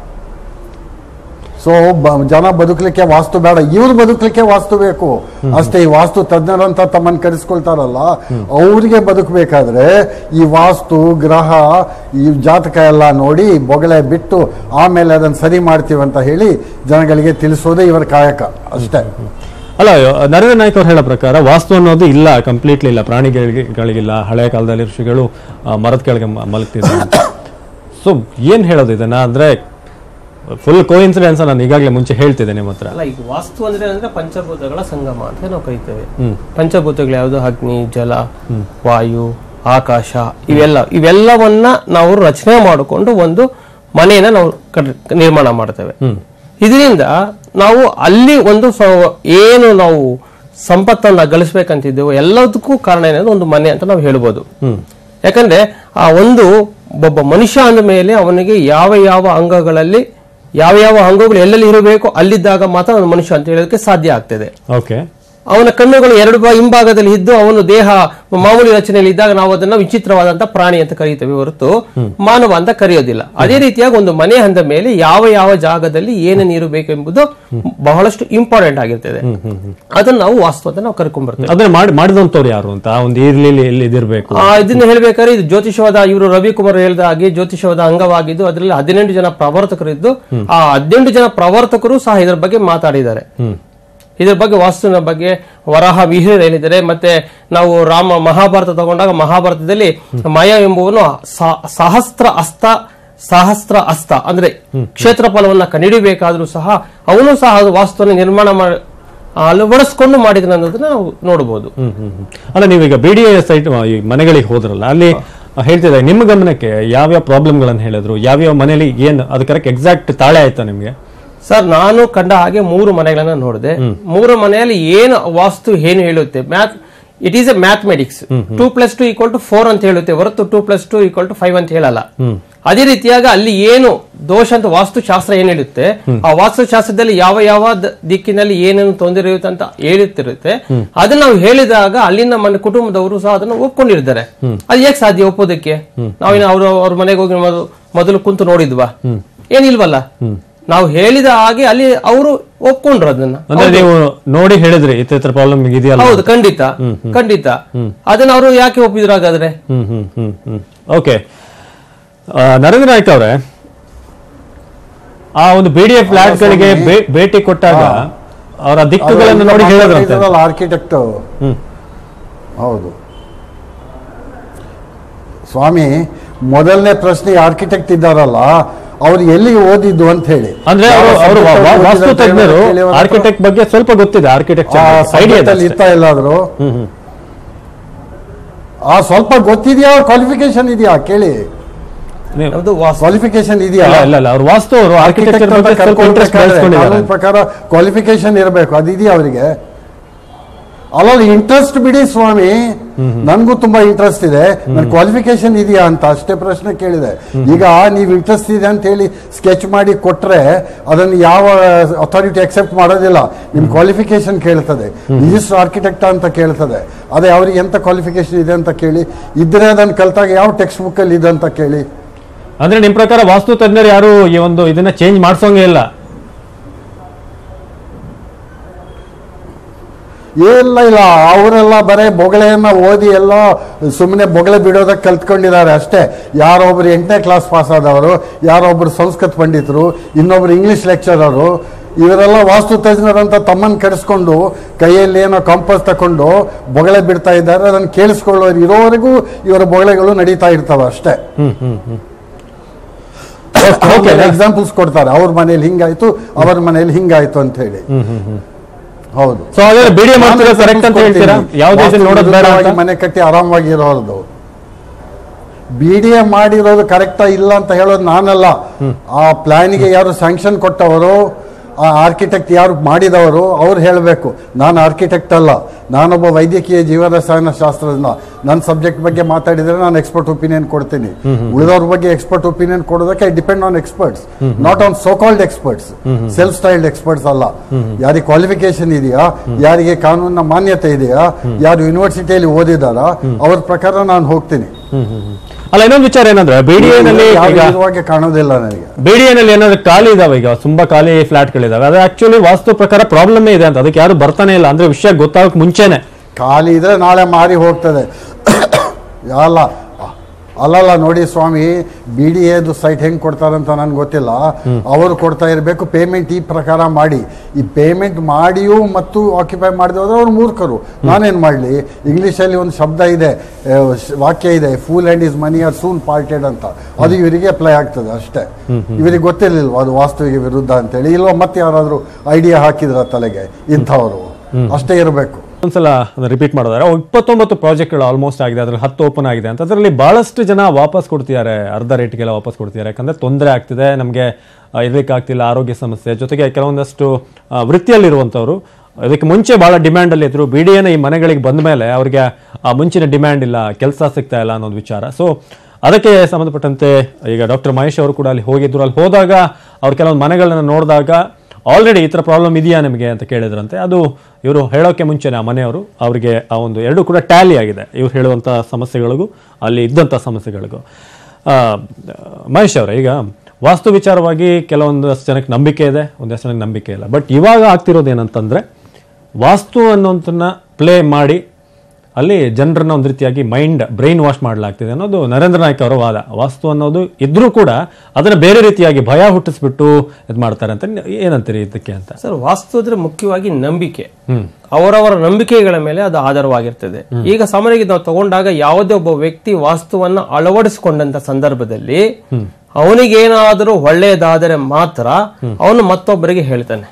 ಸೊ ಜನ ಬದುಕಲಿಕ್ಕೆ ವಾಸ್ತು ಬೇಡ ಇವ್ರು ಬದುಕಲಿಕ್ಕೆ ವಾಸ್ತು ಬೇಕು ಅಷ್ಟೇ ಈ ವಾಸ್ತು ತಜ್ಞರಂತ ತಮ್ಮನ್ನು ಕರೆಸ್ಕೊಳ್ತಾರಲ್ಲ ಅವ್ರಿಗೆ ಬದುಕಬೇಕಾದ್ರೆ ಈ ವಾಸ್ತು ಗ್ರಹ ಈ ಜಾತಕ ಎಲ್ಲ ನೋಡಿ ಬೊಗಳೆ ಬಿಟ್ಟು ಆಮೇಲೆ ಅದನ್ನು ಸರಿ ಮಾಡ್ತೀವಿ ಅಂತ ಹೇಳಿ ಜನಗಳಿಗೆ ತಿಳಿಸೋದೇ ಇವರ ಕಾಯಕ ಅಷ್ಟೇ ಅಲ್ಲ ನರೇಂದ್ರ ನಾಯ್ಕ ಅವ್ರು ಹೇಳೋ ಪ್ರಕಾರ ವಾಸ್ತು ಅನ್ನೋದು ಇಲ್ಲ ಕಂಪ್ಲೀಟ್ಲಿ ಇಲ್ಲ ಪ್ರಾಣಿಗಳಿಗೆ ಗಳಿಗಿಲ್ಲ ಹಳೆಯ ಕಾಲದಲ್ಲಿ ಋಷಿಗಳು ಆ, ಮರದ ಕೆಳಗೆ ಮ- ಮಲಗ್ತಿದ್ರು ಸೊ ಏನ್ ಹೇಳೋದು ಇದನ್ನ ಅಂದ್ರೆ ಫುಲ್ ಕೋಇನ್ಸಿಡೆನ್ಸ್ ನಾನು ಈಗಾಗಲೇ ಮುಂಚೆ ಹೇಳ್ತಿದ್ದೆ ನಿಮ್ಮ ಹತ್ರ ಅಲ್ಲ ಈಗ ವಾಸ್ತು ಅಂದ್ರೆ ಅಂದ್ರೆ ಪಂಚಭೂತಗಳ ಸಂಗಮ ಅಂತ ನಾವು ಕರಿತೇವೆ ಹ್ಮ್. ಪಂಚಭೂತಗಳು ಯಾವುದು ಅಗ್ನಿ ಜಲ ವಾಯು ಆಕಾಶ ಇವೆಲ್ಲ ಇವೆಲ್ಲವನ್ನ ನಾವು ರಚನೆ ಮಾಡಿಕೊಂಡು ಒಂದು ಮನೆಯನ್ನ ನಾವು ಕಟ್- ನಿರ್ಮಾಣ ಮಾಡ್ತೇವೆ ಇದರಿಂದ ನಾವು ಅಲ್ಲಿ ಒಂದು ಸ- ಏನು ನಾವು ಸಂಪತ್ತನ್ನ ಗಳಿಸ್ಬೇಕಂತಿದ್ದೇವೆ ಎಲ್ಲದಕ್ಕೂ ಕಾರಣ ಏನಂದ್ರೆ ಒಂದು ಮನೆ ಅಂತ ನಾವು ಹೇಳ್ಬೋದು ಯಾಕಂದ್ರೆ ಆ ಒಂದು ಒಬ್ಬ ಮನುಷ್ಯ ಅಂದ ಮೇಲೆ ಅವನಿಗೆ ಯಾವ ಯಾವ ಅಂಗಗಳಲ್ಲಿ ಯಾವ ಯಾವ ಅಂಗಗಳು ಎಲ್ಲೆಲ್ಲಿ ಇರಬೇಕು ಅಲ್ಲಿದ್ದಾಗ ಮಾತ್ರ ಅವನು ಮನುಷ್ಯ ಅಂತ ಹೇಳೋದಕ್ಕೆ ಸಾಧ್ಯ ಆಗ್ತದೆ ಓಕೆ ಅವನ ಕಣ್ಣುಗಳು ಎರಡು ಬಾ- ಹಿಂಭಾಗದಲ್ಲಿ ಇದ್ದು ಅವನು ದೇಹ ಮಾಮೂಲಿ ರಚನೆಯಲ್ಲಿ ಇದ್ದಾಗ ನಾವು ಅದನ್ನ ವಿಚಿತ್ರವಾದಂತ ಪ್ರಾಣಿ ಅಂತ ಕರೀತೇವೆ ಹೊರತು ಮಾನವ ಅಂತ ಕರೆಯೋದಿಲ್ಲ ಅದೇ ರೀತಿಯಾಗಿ ಒಂದು ಮನೆ ಅಂದ ಮೇಲೆ ಯಾವ ಯಾವ ಜಾಗದಲ್ಲಿ ಏನೇನು ಇರಬೇಕು ಎಂಬುದು ಬಹಳಷ್ಟು ಇಂಪಾರ್ಟೆಂಟ್ ಆಗಿರ್ತದೆ ಅದನ್ನ ನಾವು ವಾಸ್ತು ಅಂತ ನಾವು ಕರ್ಕೊಂಡ್ ಬರ್ತೇವೆ ಅದನ್ನ ಮಾಡಿ ಮಾಡಿದಂತವ್ರು ಯಾರು ಅಂತ ಒಂದು ಇರ್ಲಿ ಇಲ್ಲಿ ಇದಿರ್ಬೇಕು ಆ, ಇದನ್ನ ಹೇಳ್ಬೇಕಾದ್ರೆ ಇದು ಜ್ಯೋತಿಷವಾದ ಇವರು ರವಿಕುಮಾರ್ ಹೇಳಿದ ಹಾಗೆ ಜ್ಯೋತಿಷವಾದ ಅಂಗವಾಗಿದ್ದು ಅದರಲ್ಲಿ ಹದಿನೆಂಟು ಜನ ಪ್ರವರ್ತಕರಿದ್ದು ಆ ಹದಿನೆಂಟು ಜನ ಪ್ರವರ್ತಕರು ಸಹ ಇದರ ಬಗ್ಗೆ ಮಾತಾಡಿದ್ದಾರೆ ಇದರ ಬಗ್ಗೆ ವಾಸ್ತುವಿನ ಬಗ್ಗೆ ವರಾಹ ವಿಹಿರ ಹೇಳಿದ್ದಾರೆ ಮತ್ತೆ ನಾವು ರಾಮ ಮಹಾಭಾರತ ತಗೊಂಡಾಗ ಮಹಾಭಾರತದಲ್ಲಿ ಮಯ ಎಂಬುವನು ಸ- ಸಹಸ್ರ ಅಸ್ತ ಸಹಸ್ರ ಅಸ್ತ ಅಂದ್ರೆ ಕ್ಷೇತ್ರಫಲವನ್ನ ಕಂಡುಹಿಡಿಬೇಕಾದ್ರೂ ಸಹ ಅವನು ಸಹ ಅದು ವಾಸ್ತುವನ್ನು ನಿರ್ಮಾಣ ಮಾಡಿ ಅಳವಡಿಸ್ಕೊಂಡು ಮಾಡಿದ ಅನ್ನೋದನ್ನ ನಾವು ನೋಡಬಹುದು ಹ್ಮ್ ಹ್ಮ್ ಹ್ಮ್. ಅಲ್ಲ ನೀವೀಗ ಬಿ ಡಿ ಎ ಸೈಟ್ ಈ ಮನೆಗಳಿಗೆ ಹೋದ್ರಲ್ಲ ಅಲ್ಲಿ ಹೇಳ್ತಿದ್ದಾರೆ ನಿಮ್ಮ ಗಮನಕ್ಕೆ ಯಾವ್ಯಾವ ಪ್ರಾಬ್ಲಮ್ಗಳನ್ನು ಹೇಳಿದ್ರು ಯಾವ್ಯಾವ ಮನೇಲಿ ಏನು ಅದು ಕರೆಕ್ಟ್ ಎಕ್ಸಾಕ್ಟ್ ತಾಳೆ ಆಯ್ತಾ ನಿಮ್ಗೆ ಸರ್ ನಾನು ಕಂಡ ಹಾಗೆ ಮೂರು ಮನೆಗಳನ್ನ ನೋಡಿದೆ ಮೂರು ಮನೆಯಲ್ಲಿ ಏನು ವಾಸ್ತು ಏನು ಹೇಳುತ್ತೆ math it is a mathematics two plus two equal to four ಅಂತ ಹೇಳುತ್ತೆ ಹೊರತು two plus two equal to five ಅಂತ ಹೇಳಲ್ಲ ಅದೇ ರೀತಿಯಾಗಿ ಅಲ್ಲಿ ಏನು ದೋಷ ಅಂತ ವಾಸ್ತುಶಾಸ್ತ್ರ ಏನ್ ಹೇಳುತ್ತೆ ಆ ವಾಸ್ತುಶಾಸ್ತ್ರದಲ್ಲಿ ಯಾವ ಯಾವ ದ- ದಿಕ್ಕಿನಲ್ಲಿ ಏನೇನು ತೊಂದರೆ ಇರುತ್ತೆ ಅಂತ ಹೇಳುತ್ತಿರುತ್ತೆ ಅದನ್ನ ನಾವು ಹೇಳಿದಾಗ ಅಲ್ಲಿನ ಮನೆ ಕುಟುಂಬದವರು ಸಹ ಅದನ್ನ ಒಪ್ಕೊಂಡಿರ್ತಾರೆ ಅದು ಹೇಗೆ ಸಾಧ್ಯ ಒಪ್ಪೋದಕ್ಕೆ ನಾವೇನು ಅವ್ರ ಅವ್ರ ಮನೆಗೆ ಹೋಗಿ ಮೊದಲು- ಮೊದಲು ಕುಂತು ನೋಡಿದ್ವಾ ಏನಿಲ್ವಲ್ಲ ನಾವು ಹೇಳಿದ ಹಾಗೆ ಅಲ್ಲಿ ಅವರು ಒಪ್ಕೊಂಡ್ರು ಅದನ್ನ ಅಂದ್ರೆ ನೀವು ನೋಡಿ ಹೇಳಿದ್ರಿ ಇತರ ಪ್ರಾಬ್ಲಮ್ ಇದೆಯಲ್ಲ ಹೌದು ಖಂಡಿತ ಖಂಡಿತ ಅದನ್ನ ಅವರು ಯಾಕೆ ಒಪ್ಪಿದ್ರು ಹಾಗಾದ್ರೆ ಹ್ಮ್ ಹ್ಮ್ ಹ್ಮ್ ಹ್ಮ್ ಓಕೆ ನರೇಂದ್ರ ನಾಯ್ಕ ಅವರೇ ಆ ಒಂದು ಬಿ ಡಿ ಎ ಫ್ಲಾಟ್ ಗಳಿಗೆ ಬೇ- ಭೇಟಿ ಕೊಟ್ಟಾಗ ಅವರ ದಿಕ್ಕುಗಳನ್ನು ನೋಡಿ ಹೇಳಿದ್ರಂತೆ ಆರ್ಕಿಟೆಕ್ಟ್ ಹ್ಮ್ ಹೌದು ಸ್ವಾಮಿ ಮೊದಲನೇ ಪ್ರಶ್ನೆ ಆರ್ಕಿಟೆಕ್ಟ್ ಇದ್ದಾರಲ್ಲ ಅವ್ರು ಎಲ್ಲಿಗೆ ಓದಿದ್ದು ಅಂತ ಹೇಳಿ ಅಂದ್ರೆ ಅವರು ಅವರು ಯಾವ subject ವಾಸ್ತು ಓದಿದ್ದಾರೆ ತಜ್ಞರು ಕೇಳಿ ಅವ್ರ ಹತ್ರ. ಆರ್ಕಿಟೆಕ್ಟ್ ಬಗ್ಗೆ ಸ್ವಲ್ಪ ಗೊತ್ತಿದೆ ಆ ಆರ್ಕಿಟೆಕ್ಚರ್ ಐಡಿಯಾ subject ಅಲ್ಲಿ ಇತ್ತ ಎಲ್ಲಾದ್ರು ಹ್ಮ್ ಹ್ಮ್ ಆ ಸ್ವಲ್ಪ ಗೊತ್ತಿದೆಯಾ ಕ್ವಾಲಿಫಿಕೇಶನ್ ಇದೆಯಾ ಕೇಳಿ ನೀವು- ನಮ್ದು ವಾಸ್ತು ಕ್ವಾಲಿಫಿಕೇಶನ್ ಇದೆಯಾ ಇಲ್ಲ ಇಲ್ಲ ಇಲ್ಲ ಅವ್ರು ವಾಸ್ತು ಅವರು ಆರ್ಕಿಟೆಕ್ಚರ್ ಬಗ್ಗೆ ಸ್ವಲ್ಪ ಇಂಟ್ರೆಸ್ಟ್ ಬೆಳೆಸ್ಕೊಂಡಿದ್ದಾರೆ ಕಾನೂನು ಪ್ರಕಾರ ಕ್ವಾಲಿಫಿಕೇಶನ್ ಇರಬೇಕು ಅದಿದೆಯಾ ಅವರಿಗೆ ಅಲ್ಲ ಇಂಟ್ರೆಸ್ಟ್ ಬಿಡಿ ಸ್ವಾಮಿ ನನ್ಗೂ ತುಂಬಾ ಇಂಟ್ರೆಸ್ಟ್ ಇದೆ ನನ್ ಕ್ವಾಲಿಫಿಕೇಶನ್ ಇದೆಯಾ ಅಂತ ಅಷ್ಟೇ ಪ್ರಶ್ನೆ ಕೇಳಿದೆ ಈಗ ನೀವು ಇಂಟ್ರೆಸ್ಟ್ ಇದೆ ಅಂತ ಹೇಳಿ ಸ್ಕೆಚ್ ಮಾಡಿ ಕೊಟ್ರೆ ಅದನ್ನು ಯಾವ ಅಥಾರಿಟಿ ಅಕ್ಸೆಪ್ಟ್ ಮಾಡೋದಿಲ್ಲ ನಿಮ್ ಕ್ವಾಲಿಫಿಕೇಶನ್ ಕೇಳ್ತದೆ ರಿಜಿಸ್ಟರ್ ಆರ್ಕಿಟೆಕ್ಟ್ ಅಂತ ಕೇಳ್ತದೆ ಅದೇ ಅವ್ರಿಗೆ ಎಂತ ಕ್ವಾಲಿಫಿಕೇಶನ್ ಇದೆ ಅಂತ ಕೇಳಿ ಇದ್ರೆ ಅದನ್ನು ಕಲ್ತಾಗ ಯಾವ ಟೆಕ್ಸ್ಟ್ ಬುಕ್ ಅಲ್ಲಿ ಇದೆ ಅಂತ ಕೇಳಿ ಅಂದ್ರೆ ನಿಮ್ ಪ್ರಕಾರ ವಾಸ್ತು ತಜ್ಞರು ಯಾರು ಈ ಒಂದು ಇದನ್ನ ಚೇಂಜ್ ಮಾಡ್ಸೋಂಗೇ ಇಲ್ಲ ಇಲ್ಲ ಇಲ್ಲ ಅವರೆಲ್ಲ ಬರೇ ಬೊಗಳೆಯನ್ನ ಓದಿ ಎಲ್ಲ ಸುಮ್ಮನೆ ಬೊಗಳೆ ಬಿಡೋದಕ್ಕೆ ಕಲ್ತ್ಕೊಂಡಿದ್ದಾರೆ ಅಷ್ಟೇ ಯಾರೊಬ್ರು ಎಂಟನೇ ಕ್ಲಾಸ್ ಪಾಸ್ ಆದವರು ಯಾರೊಬ್ರು ಸಂಸ್ಕೃತ ಪಂಡಿತರು ಇನ್ನೊಬ್ರು ಇಂಗ್ಲಿಷ್ ಲೆಕ್ಚರರು ಇವರೆಲ್ಲ ವಾಸ್ತು ತಜ್ಞರಂತ ತಮ್ಮನ್ನು ಕೆಡಿಸ್ಕೊಂಡು ಕೈಯಲ್ಲಿ ಏನೋ ಕಂಪಸ್ ತಕೊಂಡು ಬೊಗಳೆ ಬಿಡ್ತಾ ಇದ್ದಾರೆ ಅದನ್ನು ಕೇಳಿಸ್ಕೊಳ್ಳೋರು ಇರೋವರೆಗೂ ಇವರ ಬೊಗಳೆಗಳು ನಡೀತಾ ಇರ್ತವೆ ಅಷ್ಟೇ ಹ್ಮ್ ಹ್ಮ್ ಹ್ಮ್ ಎಕ್ಸಾಂಪಲ್ಸ್ ಕೊಡ್ತಾರೆ ಅವ್ರ ಮನೇಲಿ ಹಿಂಗಾಯ್ತು ಅವರ ಮನೇಲಿ ಹಿಂಗಾಯ್ತು ಅಂತ ಹೇಳಿ ಹ್ಮ್ ಹ್ಮ್ ಹ್ಮ್ ಹೌದು ಸೊ ಹಾಗಾದ್ರೆ ಬಿಡಿಎ ಮಾಡ್ತಿರೋ ಕರೆಕ್ಟ್ ಅಂತ ಹೇಳ್ತೀರಾ ಯಾವ್ದು ಇದನ್ನ ನೋಡೋದು ಬೇಡ ವಾಸ್ತುವಿರುದ್ಧವಾಗಿ ಅಂತ ಮನೆ ಕಟ್ಟಿ ಆರಾಮವಾಗಿ ಇರೋದು ಬಿ ಡಿ ಎ ಮಾಡಿರೋದು ಕರೆಕ್ಟಾ ಇಲ್ಲ ಅಂತ ಹೇಳೋದು ನಾನಲ್ಲ ಆ ಪ್ಲಾನಿಗೆ ಯಾರು ಸ್ಯಾಂಕ್ಷನ್ ಕೊಟ್ಟವರು ಆ ಆರ್ಕಿಟೆಕ್ಟ್ ಯಾರು ಮಾಡಿದವರು ಅವ್ರು ಹೇಳಬೇಕು ನಾನು ಆರ್ಕಿಟೆಕ್ಟ್ ಅಲ್ಲ ನಾನೊಬ್ಬ ವೈದ್ಯಕೀಯ ಜೀವರಸಾಯನ ಶಾಸ್ತ್ರದಿಂದ ನನ್ನ ಸಬ್ಜೆಕ್ಟ್ ಬಗ್ಗೆ ಮಾತಾಡಿದ್ರೆ ನಾನು ಎಕ್ಸ್ಪರ್ಟ್ ಒಪಿನಿಯನ್ ಕೊಡ್ತೀನಿ ಉಳಿದವ್ರ ಬಗ್ಗೆ ಎಕ್ಸ್ಪರ್ಟ್ ಒಪಿನಿಯನ್ ಕೊಡೋದಕ್ಕೆ I depend on experts not on so called experts self styled experts ಅಲ್ಲ ಯಾರಿಗೆ ಕ್ವಾಲಿಫಿಕೇಶನ್ ಇದೆಯಾ ಯಾರಿಗೆ ಕಾನೂನಿನ ಮಾನ್ಯತೆ ಇದೆಯಾ ಯಾರು ಯೂನಿವರ್ಸಿಟಿಯಲ್ಲಿ ಓದಿದಾರಾ ಅವ್ರ ಪ್ರಕಾರ ನಾನು ಹೋಗ್ತೀನಿ ಹ್ಮ್ ಹ್ಮ್ ಹ್ಮ್. ಅಲ್ಲ ಇನ್ನೊಂದು ವಿಚಾರ ಏನಂದ್ರೆ ಬಿಡಿಎ ನಲ್ಲಿ ಯಾರು ಈಗ ಇರುವಾಗೆ ಕಾಣೋದಿಲ್ಲ ನನಗೆ ಬಿಡಿಎ ನಲ್ಲಿ ಏನಾದ್ರು ಖಾಲಿ ಇದಾವೆ ಈಗ ತುಂಬಾ ಖಾಲಿ ಫ್ಲಾಟ್ ಗಳಿದಾವೆ ಅದು ಆಕ್ಚುಲಿ ವಾಸ್ತು ಪ್ರಕಾರ ಪ್ರಾಬ್ಲಮ್ ಇದೆ ಅಂತ ಅದಕ್ಕೆ ಯಾರು ಬರ್ತಾನೆ ಇಲ್ಲ ಅಂದ್ರೆ ವಿಷಯ ಗೊತ್ತಾಗಕ್ ಮುಂಚೆನೆ ಖಾಲಿ ಇದ್ರೆ ನಾಳೆ ಮಾರಿ ಹೋಗ್ತದೆ ಅಲ್ಲ ಅಲ್ಲಲ್ಲ ನೋಡಿ ಸ್ವಾಮಿ ಬಿ ಡಿ ಎದು ಸೈಟ್ ಹೆಂಗ್ ಕೊಡ್ತಾರಂತ ನನ್ಗೆ ಗೊತ್ತಿಲ್ಲ ಅವರು ಕೊಡ್ತಾ ಇರಬೇಕು ಪೇಮೆಂಟ್ ಈ ಪ್ರಕಾರ ಮಾಡಿ ಈ ಪೇಮೆಂಟ್ ಮಾಡಿಯೂ ಮತ್ತು ಆಕ್ಯುಪೈ ಮಾಡದೆ ಹೋದ್ರೆ ಅವ್ರು ಮೂರ್ಖರು ನಾನೇನು ಮಾಡಲಿ ಇಂಗ್ಲೀಷಲ್ಲಿ ಒಂದು ಶಬ್ದ ಇದೆ ಆ, ಶ- ವಾಕ್ಯ ಇದೆ fool and his money are soon parted ಅಂತ ಅದು ಇವರಿಗೆ ಅಪ್ಲೈ ಆಗ್ತದೆ ಅಷ್ಟೇ ಇವರಿಗೆ ಗೊತ್ತಿರಲಿಲ್ವ ಅದು ವಾಸ್ತುವಿಗೆ ವಿರುದ್ಧ ಅಂತೇಳಿ ಇಲ್ವಾ ಮತ್ತೆ ಯಾರಾದರೂ ಐಡಿಯಾ ಹಾಕಿದ್ರ ತಲೆಗೆ ಇಂಥವರು ಅಷ್ಟೇ ಇರಬೇಕು ಒಂದ್ಸಲ ರಿಪೀಟ್ ಮಾಡೋದಾದ್ರೆ ಅವು ಇಪ್ಪತ್ತೊಂಬತ್ತು ಪ್ರಾಜೆಕ್ಟ್ಗಳು ಆಲ್ಮೋಸ್ಟ್ ಆಗಿದೆ ಅದ್ರಲ್ಲಿ ಹತ್ತು ಓಪನ್ ಆಗಿದೆ ಅಂತ ಅದರಲ್ಲಿ ಬಹಳಷ್ಟು ಜನ ವಾಪಸ್ ಕೊಡ್ತಿದ್ದಾರೆ ಅರ್ಧ ರೇಟ್ಗೆಲ್ಲ ವಾಪಸ್ ಕೊಡ್ತಿದ್ದಾರೆ ಯಾಕಂದ್ರೆ ತೊಂದರೆ ಆಗ್ತಿದೆ ನಮಗೆ ಇರಲಿಕ್ಕಾಗ್ತಿಲ್ಲ ಆರೋಗ್ಯ ಸಮಸ್ಯೆ ಜೊತೆಗೆ ಕೆಲವೊಂದಷ್ಟು ಆ, ವೃತ್ತಿಯಲ್ಲಿರುವಂಥವ್ರು ಇದಕ್ಕೆ ಮುಂಚೆ ಬಹಳ ಡಿಮ್ಯಾಂಡ್ ಅಲ್ಲಿ ಇದ್ರು ಬಿ ಡಿ ಎನ ಈ ಮನೆಗಳಿಗೆ ಬಂದ ಮೇಲೆ ಅವರಿಗೆ ಆ ಮುಂಚಿನ ಡಿಮ್ಯಾಂಡ್ ಇಲ್ಲ ಕೆಲಸ ಸಿಗ್ತಾ ಇಲ್ಲ ಅನ್ನೋದು ವಿಚಾರ ಸೊ ಅದಕ್ಕೆ ಸಂಬಂಧಪಟ್ಟಂತೆ ಈಗ ಡಾಕ್ಟರ್ ಮಹೇಶ್ ಅವರು ಕೂಡ ಅಲ್ಲಿ ಹೋಗಿದ್ರು ಅಲ್ಲಿ ಹೋದಾಗ ಅವ್ರು ಕೆಲವೊಂದು ಮನೆಗಳನ್ನ ನೋಡಿದಾಗ ಆಲ್ರೆಡಿ ಈ ಥರ ಪ್ರಾಬ್ಲಮ್ ಇದೆಯಾ ನಿಮಗೆ ಅಂತ ಕೇಳಿದ್ರಂತೆ ಅದು ಇವರು ಹೇಳೋಕೆ ಮುಂಚೆನೆ ಆ ಮನೆಯವರು ಅವರಿಗೆ ಆ ಒಂದು ಎರಡು ಕೂಡ ಟ್ಯಾಲಿ ಆಗಿದೆ ಇವ್ರು ಹೇಳುವಂಥ ಸಮಸ್ಯೆಗಳಿಗೂ ಅಲ್ಲಿ ಇದ್ದಂಥ ಸಮಸ್ಯೆಗಳಿಗೂ ಆ, ಮಹೇಶ್ ಅವರೇ ಈಗ ವಾಸ್ತು ವಿಚಾರವಾಗಿ ಕೆಲವೊಂದಷ್ಟು ಜನಕ್ಕೆ ನಂಬಿಕೆ ಇದೆ ಒಂದಷ್ಟು ಜನಕ್ಕೆ ನಂಬಿಕೆ ಇಲ್ಲ ಬಟ್ ಇವಾಗ ಆಗ್ತಿರೋದು ಏನಂತಂದ್ರೆ ವಾಸ್ತು ಅನ್ನೋಂಥನ್ನ ಪ್ಲೇ ಮಾಡಿ ಅಲ್ಲಿ ಜನರನ್ನ ಒಂದು ರೀತಿಯಾಗಿ ಮೈಂಡ್ ಬ್ರೈನ್ ವಾಶ್ ಮಾಡಲಾಗ್ತಿದೆ ಅನ್ನೋದು ನರೇಂದ್ರ ನಾಯ್ಕ ಅವರ ವಾದ ವಾಸ್ತು ಅನ್ನೋದು ಇದ್ರೂ ಕೂಡ ಅದನ್ನ ಬೇರೆ ರೀತಿಯಾಗಿ ಭಯ ಹುಟ್ಟಿಸ್ಬಿಟ್ಟು ಇದು ಮಾಡ್ತಾರೆ ಅಂತ ನೀವ್ ಏನಂತೀರಿ ಇದಕ್ಕೆ ಅಂತ ಸರ್ ವಾಸ್ತು ಅಂದ್ರೆ ಮುಖ್ಯವಾಗಿ ನಂಬಿಕೆ ಅವರವರ ನಂಬಿಕೆಗಳ ಮೇಲೆ ಅದು ಆಧಾರವಾಗಿರ್ತದೆ ಈಗ ಸಾಮಾನ್ಯವಾಗಿ ನಾವು ತಗೊಂಡಾಗ ಯಾವುದೇ ಒಬ್ಬ ವ್ಯಕ್ತಿ ವಾಸ್ತುವನ್ನ ಅಳವಡಿಸಿಕೊಂಡಂತ ಸಂದರ್ಭದಲ್ಲಿ ಅವನಿಗೇನಾದರೂ ಒಳ್ಳೆಯದಾದರೆ ಮಾತ್ರ ಅವನು ಮತ್ತೊಬ್ಬರಿಗೆ ಹೇಳ್ತಾನೆ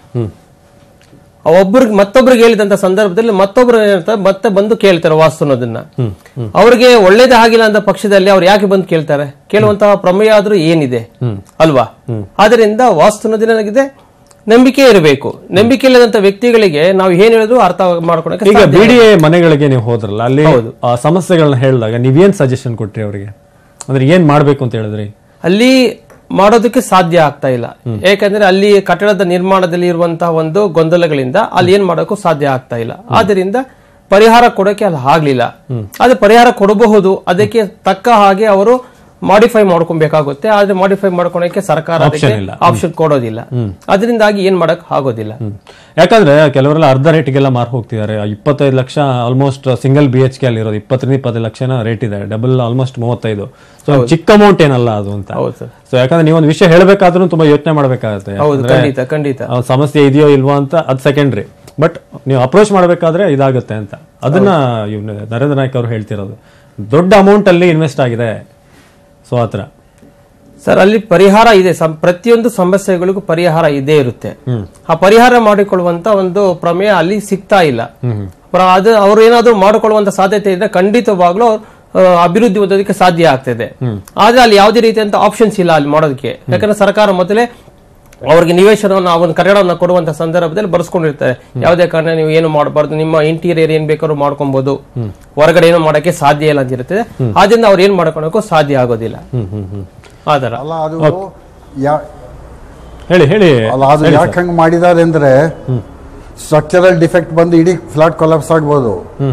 ಒಬ್ಬರಿಗೆ ಮತ್ತೊಬ್ಬರಿಗೆ ಹೇಳಿದಂತ ಸಂದರ್ಭದಲ್ಲಿ ಮತ್ತೊಬ್ರು ಏನಿರ್ತಾರೆ ಮತ್ತೆ ಬಂದು ಕೇಳ್ತಾರೆ ವಾಸ್ತು ಅನ್ನೋದನ್ನ ಅವ್ರಿಗೆ ಒಳ್ಳೇದೇ ಆಗಿಲ್ಲ ಅಂತ ಪಕ್ಷದಲ್ಲಿ ಅವ್ರು ಯಾಕೆ ಬಂದು ಕೇಳ್ತಾರೆ ಕೇಳುವಂತಹ ಪ್ರಮೇಯ ಆದ್ರೂ ಏನಿದೆ ಅಲ್ವಾ ಆದ್ರಿಂದ ವಾಸ್ತು ಅನ್ನೋದೇನಾಗಿದೆ ನಂಬಿಕೆ ಇರಬೇಕು ನಂಬಿಕೆ ಇಲ್ಲದಂತ ವ್ಯಕ್ತಿಗಳಿಗೆ ನಾವು ಏನ್ ಹೇಳಿದ್ರು ಅರ್ಥ ಮಾಡ್ಕೊಳಕ್ಕೆ ಈಗ ಸಾಧ್ಯ ಬಿ ಇಲ್ಲ. ಮನೆಗಳಿಗೆ ನೀವು ಹೋದ್ರಲ್ಲ ಅಲ್ಲಿ ಆ ಸಮಸ್ಯೆಗಳನ್ನ ಹೇಳಿದಾಗ ನೀವೇನ್ ಸಜೆಷನ್ ಕೊಟ್ರಿ ಅವರಿಗೆ ಅಂದ್ರೆ ಏನ್ ಮಾಡ್ಬೇಕು ಅಂತ ಹೇಳಿದ್ರಿ ಅಲ್ಲಿ ಮಾಡೋದಕ್ಕೆ ಸಾಧ್ಯ ಆಗ್ತಾ ಇಲ್ಲ ಯಾಕಂದ್ರೆ ಅಲ್ಲಿ ಕಟ್ಟಡದ ನಿರ್ಮಾಣದಲ್ಲಿ ಇರುವಂತಹ ಒಂದು ಗೊಂದಲಗಳಿಂದ ಅಲ್ಲಿ ಏನ್ ಮಾಡೋಕ್ಕೂ ಸಾಧ್ಯ ಆಗ್ತಾ ಇಲ್ಲ ಆದ್ರಿಂದ ಪರಿಹಾರ ಕೊಡೋಕೆ ಅಲ್ಲಿ ಆಗ್ಲಿಲ್ಲ ಆದ್ರೆ ಪರಿಹಾರ ಕೊಡಬಹುದು ಅದಕ್ಕೆ ತಕ್ಕ ಹಾಗೆ ಅವರು ಮಾಡಿಫೈ ಮಾಡ್ಕೊಬೇಕಾಗುತ್ತೆ ಆದ್ರೆ ಮಾಡಿಫೈ ಮಾಡ್ಕೊಳಕ್ಕೆ ಸರ್ಕಾರ Option ಇಲ್ಲ. ಆಪ್ಷನ್ ಕೊಡೋದಿಲ್ಲ ಅದರಿಂದಾಗಿ ಏನ್ ಮಾಡಕ್ ಆಗೋದಿಲ್ಲ ಯಾಕಂದ್ರೆ ಕೆಲವರೆಲ್ಲ ಅರ್ಧ ರೇಟಿಗೆಲ್ಲ ಮಾರ್ ಹೋಗ್ತಿದ್ದಾರೆ ಇಪ್ಪತ್ತೈದು ಲಕ್ಷ almost single B H K ಅಲ್ಲಿ ಇರೋದು ಇಪ್ಪತ್ತರಿಂದ ಇಪ್ಪತ್ತೈದು ಲಕ್ಷನ ರೇಟ್ ಇದೆ ಡಬಲ್ ಆಲ್ಮೋಸ್ಟ್ ಮೂವತ್ತೈದು ಸೊ ಚಿಕ್ಕ ಅಮೌಂಟ್ ಏನಲ್ಲ ಅದು ಅಂತ ಹೌದು ಸರ್ ಸೊ ಯಾಕಂದ್ರೆ ನೀವು ಒಂದು ವಿಷಯ ಹೇಳ್ಬೇಕಾದ್ರೂ ತುಂಬಾ ಯೋಚನೆ ಮಾಡ್ಬೇಕಾಗುತ್ತೆ ಹೌದು ಯಾಕಂದ್ರೆ ಖಂಡಿತ ಖಂಡಿತ ಆ ಸಮಸ್ಯೆ ಇದೆಯೋ ಇಲ್ವೋ ಅಂತ ಅದು ಸೆಕೆಂಡ್ರಿ ಬಟ್ ನೀವು ಅಪ್ರೋಚ್ ಮಾಡಬೇಕಾದ್ರೆ ಇದಾಗುತ್ತೆ ಅಂತ ಅದನ್ನ ಇವ್ನು ನರೇಂದ್ರ ನಾಯ್ಕ್ ಅವರು ಹೇಳ್ತಿರೋದು ದೊಡ್ಡ ಅಮೌಂಟ್ ಅಲ್ಲಿ ಇನ್ವೆಸ್ಟ್ ಆಗಿದೆ ಸೊ ಆತರ ಸರ್ ಅಲ್ಲಿ ಪರಿಹಾರ ಇದೆ ಸಂ- ಪ್ರತಿಯೊಂದು ಸಮಸ್ಯೆಗಳಿಗೂ ಪರಿಹಾರ ಇದೇ ಇರುತ್ತೆ ಆ ಪರಿಹಾರ ಮಾಡಿಕೊಳ್ಳುವಂತ ಒಂದು ಪ್ರಮೇಯ ಅಲ್ಲಿ ಸಿಗ್ತಾ ಇಲ್ಲ ಪ್ರ- ಅದು ಅವ್ರು ಏನಾದ್ರು ಮಾಡಿಕೊಳ್ಳುವಂತ ಸಾಧ್ಯತೆ ಇದ್ರೆ ಖಂಡಿತವಾಗ್ಲೂ ಅವ್ರು, ಆ, ಅಭಿವೃದ್ಧಿ ಹೊಂದೋದಕ್ಕೆ ಸಾಧ್ಯ ಆಗ್ತದೆ ಆದ್ರೆ ಅಲ್ಲಿ ಯಾವುದೇ ರೀತಿಯಂತ ಆಪ್ಷನ್ಸ್ ಇಲ್ಲ ಅಲ್ಲಿ ಮಾಡೋದಕ್ಕೆ ಯಾಕಂದ್ರೆ ಸರ್ಕಾರ ಮೊದಲೇ ಅವ್ರಿಗೆ ನಿವೇಶನವನ್ನು ಆ ಒಂದು ಕಟ್ಟಡವನ್ನು ಕೊಡುವಂತ ಸಂದರ್ಭದಲ್ಲಿ ಬರ್ಸ್ಕೊಂಡಿರ್ತಾರೆ ಯಾವುದೇ ಕಾರಣ ನೀವು ಏನು ಮಾಡಬಾರ್ದು ನಿಮ್ಮ ಇಂಟೀರಿಯರ್ ಏನ್ ಬೇಕಾದ್ರೂ ಮಾಡ್ಕೊಬಹುದು ಹೊರಗಡೆ ಏನು ಮಾಡಕ್ಕೆ ಸಾಧ್ಯ ಇಲ್ಲ ಅಂತ ಇರ್ತದೆ ಆದ್ರಿಂದ ಅವ್ರು ಏನ್ ಮಾಡ್ಕೊಳಕ್ಕೂ ಸಾಧ್ಯ ಆಗೋದಿಲ್ಲ ಆತರ ಅಲ್ಲ ಅದು ಯಾ- ಹೇಳಿ ಹೇಳಿ ಅಲ್ಲ ಅದು ಹೇಳಿ ಯಾಕೆ ಹಂಗೆ ಮಾಡಿದ್ದಾರೆ ಅಂದ್ರೆ ಸ್ಟ್ರಕ್ಚರಲ್ ಡಿಫೆಕ್ಟ್ ಬಂದು ಇಡೀ ಫ್ಲಾಟ್ ಕೊಲಾಪ್ಸ್ ಆಗ್ಬೋದು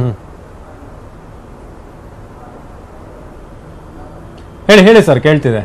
ಹೇಳಿ ಹೇಳಿ ಸರ್ ಕೇಳ್ತಿದೆ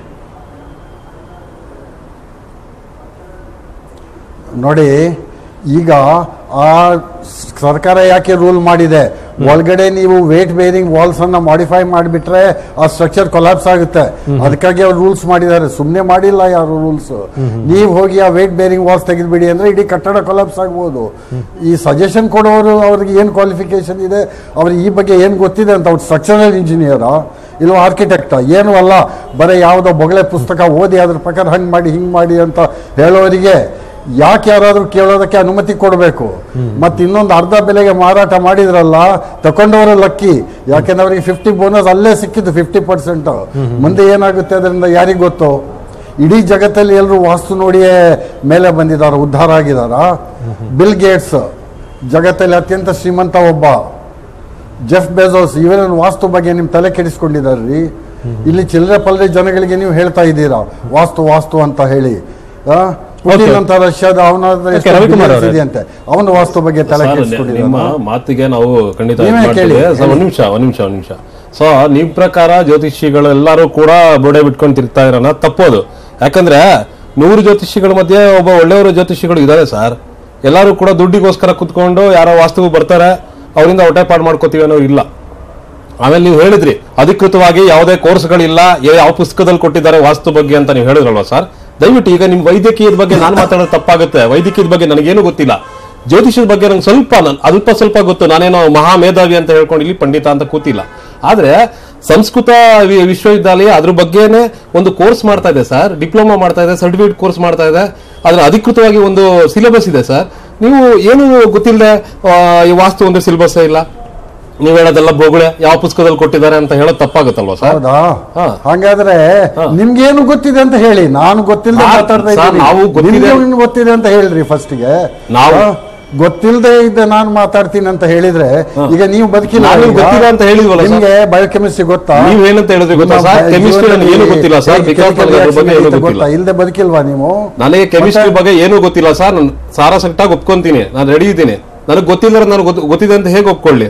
ನೋಡಿ ಈಗ ಆ ಸರ್ಕಾರ ಯಾಕೆ ರೂಲ್ ಮಾಡಿದೆ ಒಳಗಡೆ ನೀವು ವೇಟ್ ಬೇರಿಂಗ್ ವಾಲ್ಸ್ ಅನ್ನ ಮಾಡಿಫೈ ಮಾಡಿಬಿಟ್ರೆ ಆ ಸ್ಟ್ರಕ್ಚರ್ ಕೊಲಾಪ್ಸ್ ಆಗುತ್ತೆ ಅದಕ್ಕಾಗಿ ಅವ್ರು ರೂಲ್ಸ್ ಮಾಡಿದ್ದಾರೆ ಸುಮ್ಮನೆ ಮಾಡಿಲ್ಲ ಯಾರು ರೂಲ್ಸ್ ನೀವು ಹೋಗಿ ಆ ವೇಟ್ ಬೇರಿಂಗ್ ವಾಲ್ಸ್ ತೆಗೆದ್ಬಿಡಿ ಅಂದ್ರೆ ಇಡೀ ಕಟ್ಟಡ ಕೊಲಾಪ್ಸ್ ಆಗ್ಬೋದು ಈ ಸಜೆಷನ್ ಕೊಡೋರು ಅವ್ರಿಗೆ ಏನು ಕ್ವಾಲಿಫಿಕೇಶನ್ ಇದೆ ಅವ್ರಿಗೆ ಈ ಬಗ್ಗೆ ಏನು ಗೊತ್ತಿದೆ ಅಂತ ಅವ್ರು ಸ್ಟ್ರಕ್ಚರಲ್ ಇಂಜಿನಿಯರಾ ಇಲ್ವ ಆರ್ಕಿಟೆಕ್ಟ ಏನೂ ಅಲ್ಲ ಬರೀ ಯಾವುದೋ ಬೊಗಳೆ ಪುಸ್ತಕ ಓದಿ ಅದ್ರ ಪ್ರಕಾರ ಹಂಗೆ ಮಾಡಿ ಹಿಂಗೆ ಮಾಡಿ ಅಂತ ಹೇಳೋರಿಗೆ ಯಾಕೆ ಯಾರಾದ್ರೂ ಕೇಳೋದಕ್ಕೆ ಅನುಮತಿ ಕೊಡಬೇಕು ಮತ್ತೆ ಇನ್ನೊಂದು ಅರ್ಧ ಬೆಲೆಗೆ ಮಾರಾಟ ಮಾಡಿದ್ರಲ್ಲ ತಕೊಂಡವರು ಲಕ್ಕಿ ಯಾಕೆಂದ್ರೆ ಅವರಿಗೆ ಫಿಫ್ಟಿ ಬೋನಸ್ ಅಲ್ಲೇ ಸಿಕ್ಕಿದ್ದು ಫಿಫ್ಟಿ ಪರ್ಸೆಂಟ್ ಮುಂದೆ ಏನಾಗುತ್ತೆ ಅದರಿಂದ ಯಾರಿಗೆ ಗೊತ್ತು ಇಡೀ ಜಗತ್ತಲ್ಲಿ ಎಲ್ಲರೂ ವಾಸ್ತು ನೋಡಿಯೇ ಮೇಲೆ ಬಂದಿದ್ದಾರೆ ಉದ್ಧಾರ ಆಗಿದಾರ ಬಿಲ್ ಗೇಟ್ಸ್ ಜಗತ್ತಲ್ಲಿ ಅತ್ಯಂತ ಶ್ರೀಮಂತ ಒಬ್ಬ ಜೆಫ್ ಬೆಜೋಸ್ ಇವರನ್ನು ವಾಸ್ತು ಬಗ್ಗೆ ನಿಮ್ ತಲೆ ಕೆಡಿಸ್ಕೊಂಡಿದಾರ್ರಿ ಇಲ್ಲಿ ಚಿಲ್ಲರೆ ಪಲ್ಲರೆ ಜನಗಳಿಗೆ ನೀವು ಹೇಳ್ತಾ ಇದ್ದೀರಾ ವಾಸ್ತು ವಾಸ್ತು ಅಂತ ಹೇಳಿ ಆ? ಪುಟಿನ್ ಅಂತ ರಷ್ಯಾದ ಅವನ Okay, ರವಿಕುಮಾರ್ ಅವರೇ. ಇದೆಯಂತೆ ಅವನ ವಾಸ್ತು ಬಗ್ಗೆ ತಲೆ ಸರ್, ನಿಮ್ಮ ಕೆಡಿಸ್ಕೊಂಡಿದ್ದಾನೆ ಮಾತಿಗೆ ನಾವು ಖಂಡಿತ ನೀವೇ ಇದ್ ಮಾಡ್ತೀವಿ. ಕೇಳಿ, ಸರ್, ಒಂದ್ ನಿಮಿಷ ಒಂದ್ ನಿಮಿಷ ಒಂದ್ ನಿಮಿಷ ಸೊ ನಿಮ್ ಪ್ರಕಾರ ಜ್ಯೋತಿಷಿಗಳೆಲ್ಲರೂ ಕೂಡ ಬೋಡೆ ಬಿಟ್ಕೊಂಡು ತಿರ್ತಾ ಇರೋಣ ತಪ್ಪೋದು ಯಾಕಂದ್ರೆ ನೂರು ಜ್ಯೋತಿಷಿಗಳ ಮಧ್ಯೆ ಒಬ್ಬ ಒಳ್ಳೆಯವರು ಜ್ಯೋತಿಷಿಗಳು ಇದ್ದಾರೆ ಸರ್ ಎಲ್ಲರೂ ಕೂಡ ದುಡ್ಡಿಗೋಸ್ಕರ ಕುತ್ಕೊಂಡು ಯಾರೋ ವಾಸ್ತುವು ಬರ್ತಾರೆ ಅವರಿಂದ ಹೊಟ್ಟೆಪಾಡು ಮಾಡ್ಕೋತೀವಿ ಅನ್ನೋ ಇಲ್ಲ ಆಮೇಲೆ ನೀವು ಹೇಳಿದ್ರಿ ಅಧಿಕೃತವಾಗಿ ಯಾವುದೇ ಕೋರ್ಸ್ಗಳಿಲ್ಲ ಏ- ಯಾವ ಪುಸ್ತಕದಲ್ಲಿ ಕೊಟ್ಟಿದ್ದಾರೆ ವಾಸ್ತು ಬಗ್ಗೆ ಅಂತ ನೀವು ಹೇಳಿದ್ರಲ್ವಾ ಸರ್ ದಯವಿಟ್ಟು ಈಗ ನಿಮ್ ವೈದ್ಯಕೀಯದ ಬಗ್ಗೆ ನಾನು ಮಾತಾಡೋದು ತಪ್ಪಾಗುತ್ತೆ ವೈದ್ಯಕೀಯದ ಬಗ್ಗೆ ನನಗೇನು ಗೊತ್ತಿಲ್ಲ ಜ್ಯೋತಿಷದ ಬಗ್ಗೆ ನಂಗೆ ಸ್ವಲ್ಪ ನನ್- ಅಲ್ಪ ಸ್ವಲ್ಪ ಗೊತ್ತು ನಾನೇನೋ ಮಹಾ ಮೇಧಾವಿ ಅಂತ ಹೇಳ್ಕೊಂಡು ಇಲ್ಲಿ ಪಂಡಿತ ಅಂತ ಕೂತಿಲ್ಲ ಆದ್ರೆ ಸಂಸ್ಕೃತ ವಿ- ವಿಶ್ವವಿದ್ಯಾಲಯ ಅದ್ರ ಬಗ್ಗೆನೇ ಒಂದು ಕೋರ್ಸ್ ಮಾಡ್ತಾ ಇದೆ ಸರ್ ಡಿಪ್ಲೊಮಾ ಮಾಡ್ತಾ ಇದೆ ಸರ್ಟಿಫಿಕೇಟ್ ಕೋರ್ಸ್ ಮಾಡ್ತಾ ಇದೆ ಅದ್ರ ಅಧಿಕೃತವಾಗಿ ಒಂದು ಸಿಲೆಬಸ್ ಇದೆ ಸರ್ ನೀವು ಏನು ಗೊತ್ತಿಲ್ಲದೆ ಈ ವಾಸ್ತು ಒಂದು ಸಿಲೆಬಸ್ ಇಲ್ಲ ನೀವ್ ಹೇಳೋದೆಲ್ಲ ಬೋಗುಳೆ ಯಾವ ಪುಸ್ತಕದಲ್ಲಿ ಕೊಟ್ಟಿದ್ದಾರೆ ಅಂತ ಹೇಳೋದು ತಪ್ಪಾಗುತ್ತಲ್ವಾ ಸರ್ ಹೌದಾ ಹಾ. ಹಾಗಾದ್ರೆ ನಿಮ್ಗೇನು ಗೊತ್ತಿದೆ ಅಂತ ಹೇಳಿ ನಾನು ಗೊತ್ತಿಲ್ಲದೆ ನಾ- ಮಾತಾಡ್ತಾ ಸರ್, ಇದ್ದೀನಿ ನಾವು ಗೊತ್ತಿದೆ- ನಿಮ್ಗೆ ಗೊತ್ತಿದೆ ಅಂತ ಹೇಳ್ರಿ ಫಸ್ಟ್ಗೆ ನಾವು- ಗೊತ್ತಿಲ್ಲದೆ ಇದ್ದ ನಾನು ಮಾತಾಡ್ತೀನಿ ಅಂತ ಹೇಳಿದ್ರೆ ಈಗ ನೀವು ಬದುಕಿಲ್ಲ ನಾವು ಈಗ. ಗೊತ್ತಿಲ್ಲ ಅಂತ ಹೇಳಿದ್ವಲ್ಲ ಸರ್. ನಿಮ್ಗೆ ಬಯೋಕೆಮಿಸ್ಟ್ರಿ ಗೊತ್ತಾ ನೀವ್ ಏನಂತ ಹೇಳಿದ್ರಿ ಗೊತ್ತಾ ನಿಮ್ಮ ಸರ್? ಬ- chemistry ನನಗೆ ಏನು ಗೊತ್ತಿಲ್ಲ ಸರ್. ಹೇಗೆ Because chemical ನನಗೆ ಅದ್ರ ಬಗ್ಗೆ reaction ಏನು ನಡೀತಾ ಗೊತ್ತಿಲ್ಲ. ಗೊತ್ತಾ? ಇಲ್ದೆ ಬದುಕಿಲ್ವಾ ನೀವು ನನಗೆ ಕೆಮಿಸ್ಟ್ರಿ ಮತ್ತೆ- ಬಗ್ಗೆ ಏನೂ ಗೊತ್ತಿಲ್ಲ ಸರ್ ನಾನು ಸಾರಾಸಟ್ಟಾಗಿ ಒಪ್ಕೊಂತೀನಿ ನಾನು ರೆಡಿ ಇದ್ದೀನಿ ನನಗೆ ಗೊತ್ತಿಲ್ಲ ನನಗೆ ಗೊತ್ತು- ಗೊತ್ತಿದೆ ಅಂತ ಹೇಗೆ ಒಪ್ಕೊಳ್ಳಿ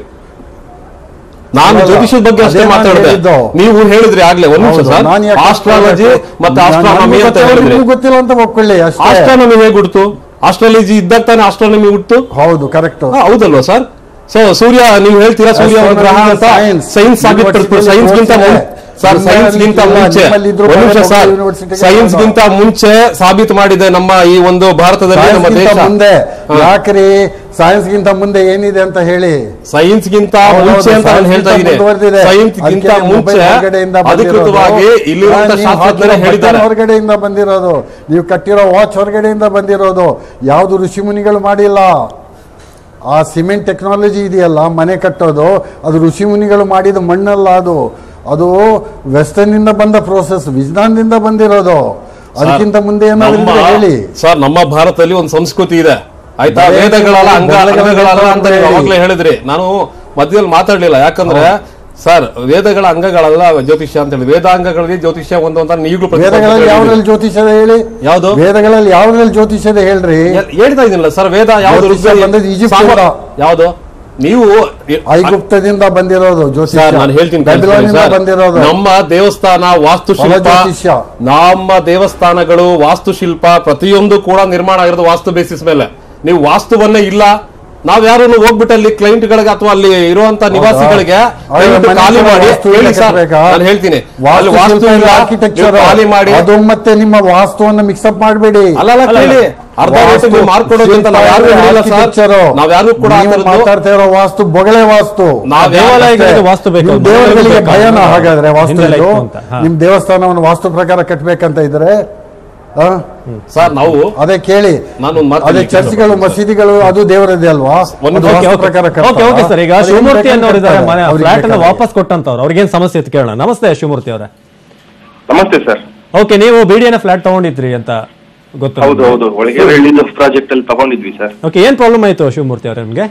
ನಾನು ಅಲ್ಲ, ಜ್ಯೋತಿಷದ ಬಗ್ಗೆ ಅಷ್ಟೇ ಅದೇ ನಾನು ಮಾತಾಡಿದೆ ಹೇಳಿದ್ದು. ನೀವು ಹೇಳಿದ್ರಿ ಆಗ್ಲೇ ಒಂದ್ ನಿಮಿಷ ಹೌದು, ಸರ್ ನಾನು ಯಾಕೆ ಆಸ್ಟ್ರಾಲಜಿ ಒಪ್ಕೊಳ್ಳಬೇಕು? ಮತ್ತೆ ನಾನು- ಆಸ್ಟ್ರಾನಮಿ ನನಗೂ ಅಂತ ಗೊತ್ತಿಲ್ಲ, ಹೇಳಿದ್ರಿ ನಿಮ್ಗೂ ಗೊತ್ತಿಲ್ಲ ಅಂತ ಒಪ್ಕೊಳ್ಳಿ ಅಷ್ಟೇ ಆಸ್ಟ್ರಾನಮಿ ಹೇಗೆ ಹುಡ್ತು ಆಸ್ಟ್ರಾಲಜಿ ಇದ್ದಾಗ ತಾನೇ ಆಸ್ಟ್ರಾನಮಿ ಹುಟ್ಟು ಹೌದು ಕರೆಕ್ಟ್ ಹಾ, ಹೌದಲ್ವಾ ಸರ್ ಸೊ ಸೂರ್ಯ ನೀವು ಹೇಳ್ತೀರಾ ಸೂರ್ಯ ಒಂದು ಗ್ರಹ ಅಂತ Science. ಸೈನ್ಸ್ ಸಾಬೀತು ಸೈನ್ಸ್ ಗಿಂತ University ಸರ್ ನಿಮ್ಮಲ್ಲಿ ಸೈನ್ಸ್ ಗಿಂತ ಇಲ್ಲ, ಮುಂಚೆ ನಿಮ್ಮಲ್ಲಿ ಇದ್ರೂ ಒಂದು ನಿಮಿಷ ಪರವಾಗಿಲ್ಲ, ಸರ್ University ಗೆ ಸೈನ್ಸ್ ಹೋಗೋದು. ಗಿಂತ ಮುಂಚೆ ಸಾಬೀತು ಮಾಡಿದೆ ನಮ್ಮ ಈ ಒಂದು ಭಾರತದಲ್ಲಿ ನಮ್ಮ ಸೈನ್ಸ್ ದೇಶ ಮುಂದೆ ಹಾ. ಯಾಕ್ರಿ ಸೈನ್ಸ್ ಗಿಂತ ಮುಂದೆ ಏನಿದೆ ಅಂತ ಹೇಳಿ ಸೈನ್ಸ್ ಗಿಂತ ಹೌದು, ಮುಂಚೆ ಅಂತ ನಾನು science ಹೇಳ್ತಾ ಗಿಂತ ಇದ್ದೀನಿ ಮುಂದುವರೆದಿದೆ. ಸೈನ್ಸ್ ಗಿಂತ ಅದಕ್ಕೆ mobile ಮುಂಚೆ ಹೊರಗಡೆಯಿಂದ ಬಂದಿರೋದು. ಅಧಿಕೃತವಾಗಿ ಇಲ್ಲಿರುವಂತ ಹಾ, ನೀವು ಶಾಸ್ತ್ರಜ್ಞರೇ ಹಾಕಿರೋ ಹೇಳಿದ್ದಾರೆ ಬಟನ್ ಹೊರಗಡೆಯಿಂದ ಬಂದಿರೋದು ನೀವು ಕಟ್ಟಿರೋ ವಾಚ್ ಹೊರಗಡೆಯಿಂದ ಬಂದಿರೋದು ಯಾವುದು ಋಷಿ ಮುನಿಗಳು ಮಾಡಿಲ್ಲ ಆ ಸಿಮೆಂಟ್ ಟೆಕ್ನಾಲಜಿ ಇದೆಯಲ್ಲ ಮನೆ ಕಟ್ಟೋದು ಅದು ಋಷಿ ಮುನಿಗಳು ಮಾಡಿದ ಮಣ್ಣಲ್ಲ ಅದು ಅದು ವೆಸ್ಟರ್ನ್ ಇಂದ ಬಂದ ಪ್ರೋಸೆಸ್ ವಿಜ್ಞಾನದಿಂದ ಬಂದಿರೋದು ಅದಕ್ಕಿಂತ ಮುಂದೆ ಏನಾದ್ರು ನಮ್ಮ- ಇದ್ರೆ ಹೇಳಿ ಸರ್ ನಮ್ಮ ಭಾರತದಲ್ಲಿ ಒಂದು ಸಂಸ್ಕೃತಿ ಇದೆ ಆಯ್ತಾ ಬೇರೆ ವೇದಗಳಲ್ಲ ಅಂಗ ಬೇರೆ ಅಂಗಗಳಲ್ಲ ಅಂತ ನೀವು ಹೇಳಿ. ಅವಾಗ್ಲೇ ಹೇಳಿದ್ರಿ ನಾನು ಮಧ್ಯದಲ್ಲಿ ಮಾತಾಡ್ಲಿಲ್ಲ ಯಾಕಂದ್ರೆ ಸರ್ ವೇದಗಳ ಅಂಗಗಳಲ್ಲ ಜ್ಯೋತಿಷ್ಯ ಅಂತ ಹೇಳಿ ವೇದಾಂಗಗಳಲ್ಲಿ ಜ್ಯೋತಿಷ್ಯ ಒಂದು ಅಂತ ಈಗಲೂ ವೇದಗಳಲ್ಲಿ ಯಾವ್ದ್ರಲ್ಲಿ ಜ್ಯೋತಿಷದ ಹೇಳಿ ಯಾವ್ದು? ವೇದಗಳಲ್ಲಿ ಯಾವ್ದ್ರಲ್ಲಿ ಜ್ಯೋತಿಷದ ಹೇಳ್ರಿ ಹೇಳ್ತಾ ಇದೀನಲ್ಲ ಸರ್ ವೇದ ಯಾವ್ದು ಜ್ಯೋತಿಷ್ಯ ಋಗ್ವೇದ- ಬಂದದ್ದು ಈಜಿಪ್ಟ್ ಸಾಮ- ಇಂದ. ಯಾವ್ದು ನೀವು ಐಗುಪ್ತದಿಂದ ಬಂದಿರೋದು ಜ್ಯೋತಿಷ್ಯ ಸರ್ ನಾನು ಹೇಳ್ತೀನಿ ಕೇಳಿಸ್ಕೊಳ್ಳಿ ಬ್ಯಾಬಿಲೋನಿಂದ ಸರ್. ಬಂದಿರೋದು ನಮ್ಮ ದೇವಸ್ಥಾನ ವಾಸ್ತುಶಿಲ್ಪ ಹೊಲಜ್ಯೋತಿಷ್ಯ. ನಮ್ಮ ದೇವಸ್ಥಾನಗಳು ವಾಸ್ತುಶಿಲ್ಪ ಪ್ರತಿಯೊಂದು ಕೂಡ ನಿರ್ಮಾಣ ಆಗಿರೋದು ವಾಸ್ತು ಬೇಸಿಸ್ ಮೇಲೆ ನೀವು ವಾಸ್ತುವನ್ನೇ ಇಲ್ಲ ನಾವ್ ಯಾರು ಹೋಗ್ಬಿಟ್ಟು ಅಲ್ಲಿ ಕ್ಲೈಂಟ್ ಗಳಿಗೆ ಅಥವಾ ಅಲ್ಲಿ ಇರುವಂತ ನಿವಾಸಿಗಳಿಗೆ ಅವ್ರ ದಯವಿಟ್ಟು ಮನೆ ಖಾಲಿ ಮಾಡಿ ವಾಸ್ತು ಹೇಳಿ ಇಲ್ಲ ಸರ್ ಕಟ್ಬೇಕಾ? ನಾನು ಹೇಳ್ತೀನಿ ಅಲ್ಲಿ ವಾಸ್ತು ವಾಸ್ತು ಇಲ್ಲ ಆರ್ಕಿಟೆಕ್ಚರ್ ನೀವು ಖಾಲಿ ಮಾಡಿ ಅದು ಮತ್ತೆ ನಿಮ್ಮ ವಾಸ್ತುವನ್ನು ಮಿಕ್ಸಪ್ ಮಾಡಬೇಡಿ ಅಲ್ಲ, ಅಲ್ಲ, ಕೇಳಿ. ಅರ್ಧ ರೇಟಿಗೆ ನೀವು ಮಾಡ್ಕೊಡೋದು ಅಂತ ನಾವ್ ಯಾರಿಗೂ ಹೇಳಿಲ್ಲ ಸರ್. ನಾವ್ ಯಾರಿಗೂ ಕೂಡ ಆ ಥರದ್ದು- ಮಾತಾಡ್ತಾ ಇರೋ ವಾಸ್ತು ಬೊಗಳೆ ವಾಸ್ತು ನಾವ್ ದೇವಾಲಯಗಳಿಗೆ ವಾಸ್ತು ಬೇಕು. ನಿಮ್ ದೇವರುಗಳಿಗೆ ಬೇಕು. ಭಯನ ಹಾಗಾದ್ರೆ ವಾಸ್ತು ಹಿಂದೆಲ್ಲ ಇದು? ಇತ್ತು ಅಂತ. ಹಾ. ನಿಮ್ ದೇವಸ್ಥಾನವನ್ನು ವಾಸ್ತು ಪ್ರಕಾರ ಕಟ್ಬೇಕಂತ ಇದ್ರೆ ಆ? ಸರ್ ನಾವು ಅದೇ ಕೇಳಿ ನಾನೊಂದು ಮಾತು ಅದೇ ಹೇಳಲಿಕ್ಕೆ ಚರ್ಚ್ಗಳು ಮಸೀದಿಗಳು ಅದು ದೇವರದೇ ಅಲ್ವಾ ಒಂದು ಅದು ಓಕೆ, ವಾಸ್ತು ಓಕೆ. ಪ್ರಕಾರ ಓಕೆ ಕಟ್ತಾರಾ? ಓಕೆ ಸರ್ ಈಗ ಅವ್ರಿಗೆ ಶಿವಮೂರ್ತಿ ಬೇಕಾದ್ರೆ ಅನ್ನೋರು ಇದ್ದಾರೆ ಮನೆ ಅವ್ರಿಗೆ ಫ್ಲಾಟ್ ಅನ್ನ ಬೇಕಾದ್ರೆ. ವಾಪಸ್ ಕೊಟ್ಟಂತವ್ರು ಅವ್ರಿಗೇನ್ ಸಮಸ್ಯೆ ಇತ್ತು ಕೇಳೋಣ ನಮಸ್ತೆ ಶಿವಮೂರ್ತಿ ಅವರೇ ನಮಸ್ತೆ ಸರ್ ಓಕೆ ನೀವು ಬಿಡಿಎನ ಫ್ಲಾಟ್ ತಗೊಂಡಿದ್ರಿ ಅಂತ ಗೊತ್ತು ಹೌದು ಹೌದು ಒಳಗೆ ಹೇಳಿದ ಪ್ರಾಜೆಕ್ಟ್ ಅಲ್ಲಿ ತಗೊಂಡಿದ್ವಿ ಸರ್ ಓಕೆ ಏನ್ ಪ್ರಾಬ್ಲಮ್ ಆಯ್ತು ಶಿವಮೂರ್ತಿ ಅವರೇ ನಿಮ್ಗೆ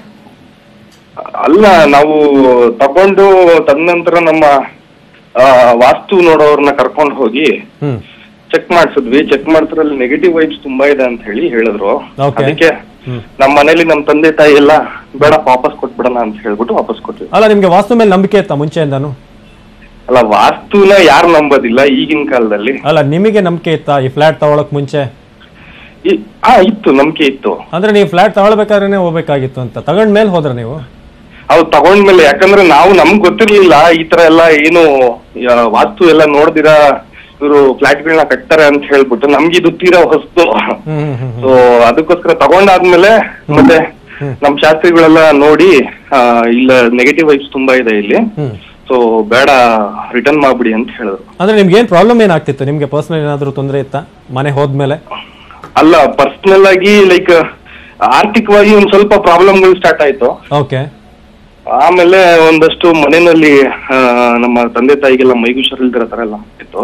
ಅಲ್ಲ ನಾವು ತಗೊಂಡು ತದನಂತರ ನಮ್ಮ ಆ, ವಾಸ್ತು ನೋಡೋರ್ನ ಕರ್ಕೊಂಡು ಹೋಗಿ ಹ್ಮ್ ಚೆಕ್ ಮಾಡಿಸಿದ್ವಿ ಚೆಕ್ ಮಾಡಿದ್ರಲ್ಲಿ ನೆಗೆಟಿವ್ ವೈಬ್ಸ್ ತುಂಬಾ ಇದೆ ಅಂತ ಹೇಳಿ ಹೇಳಿದ್ರು Okay. ಅದಕ್ಕೆ ನಮ್ಮ ಮನೇಲಿ ನಮ್ಮ ತಂದೆ ತಾಯಿ ಎಲ್ಲ ಬೇಡ ವಾಪಸ್ ಕೊಟ್ಬಿಡೋಣ ಅಂತ ಹೇಳ್ಬಿಟ್ಟು ವಾಪಸ್ ಕೊಟ್ವಿ ಅಲ್ಲ ನಿಮ್ಗೆ ವಾಸ್ತು ಮೇಲೆ ನಂಬಿಕೆ ಇತ್ತಾ ಮುಂಚೆಯಿಂದಾನು ಅಲ್ಲ ವಾಸ್ತುನ ಯಾರು ನಂಬೋದಿಲ್ಲ ಈಗಿನ ಕಾಲದಲ್ಲಿ ಅಲ್ಲ ನಿಮಗೆ ನಂಬಿಕೆ ಇತ್ತಾ ಈ ಫ್ಲಾಟ್ ತಗೊಳಕ್ ಮುಂಚೆ ಈ- ಆ ಇತ್ತು ನಂಬಿಕೆ ಇತ್ತು ಅಂದ್ರೆ ನೀವು ಫ್ಲಾಟ್ ತಗೊಳ್ಬೇಕಾದ್ರೆ ಹೋಗ್ಬೇಕಾಗಿತ್ತು ಅಂತ ತಗೊಂಡ್ ಮೇಲೆ ಹೋದ್ರ ನೀವು ಅವ್ರು ತಗೊಂಡ್ಮೇಲೆ ಯಾಕಂದ್ರೆ ನಾವು ನಮ್ಗ್ ಗೊತ್ತಿರ್ಲಿಲ್ಲ ಈ ತರ ಎಲ್ಲ ಏನು ಆ, ವಾಸ್ತು ಎಲ್ಲ ನೋಡ್ದಿರಾ ಇವರು ಫ್ಲಾಟ್ಗಳನ್ನ ಕಟ್ತಾರೆ ಅಂತ ಹೇಳ್ಬಿಟ್ಟು ನಮ್ಗೆ ಇದು ತೀರಾ ಹೊಸ್ತು ಸೊ ಅದಕ್ಕೋಸ್ಕರ ತಗೊಂಡಾದ್ಮೇಲೆ ಮತ್ತೆ ನಮ್ ಶಾಸ್ತ್ರಿಗಳೆಲ್ಲ ನೋಡಿ ಆ, ಇಲ್ಲ ನೆಗೆಟಿವ್ ವೈಬ್ಸ್ ತುಂಬಾ ಇದೆ ಇಲ್ಲಿ ಸೊ ಬೇಡ ರಿಟರ್ನ್ ಮಾಡ್ಬಿಡಿ ಅಂತ ಹೇಳಿದ್ರು ಅಂದ್ರೆ ನಿಮ್ಗೆ ಏನ್ ಪ್ರಾಬ್ಲಮ್ ಏನಾಗ್ತಿತ್ತು ನಿಮ್ಗೆ ಪರ್ಸನಲ್ ಏನಾದ್ರು ತೊಂದರೆ ಇತ್ತಾ ಮನೆ ಹೋದ್ಮೇಲೆ ಅಲ್ಲ ಪರ್ಸನಲ್ ಆಗಿ ಲೈಕ್ ಆರ್ಥಿಕವಾಗಿ ಒಂದ್ ಸ್ವಲ್ಪ ಪ್ರಾಬ್ಲಮ್ಗಳು ಸ್ಟಾರ್ಟ್ ಆಯ್ತು ಓಕೆ ಆಮೇಲೆ ಒಂದಷ್ಟು ಮನೆಯಲ್ಲಿ ಆ, ನಮ್ಮ ತಂದೆ ತಾಯಿಗೆಲ್ಲ ಮೈಗುಷರಿಲ್ದಿರೋ ತರ ಎಲ್ಲ ಇತ್ತು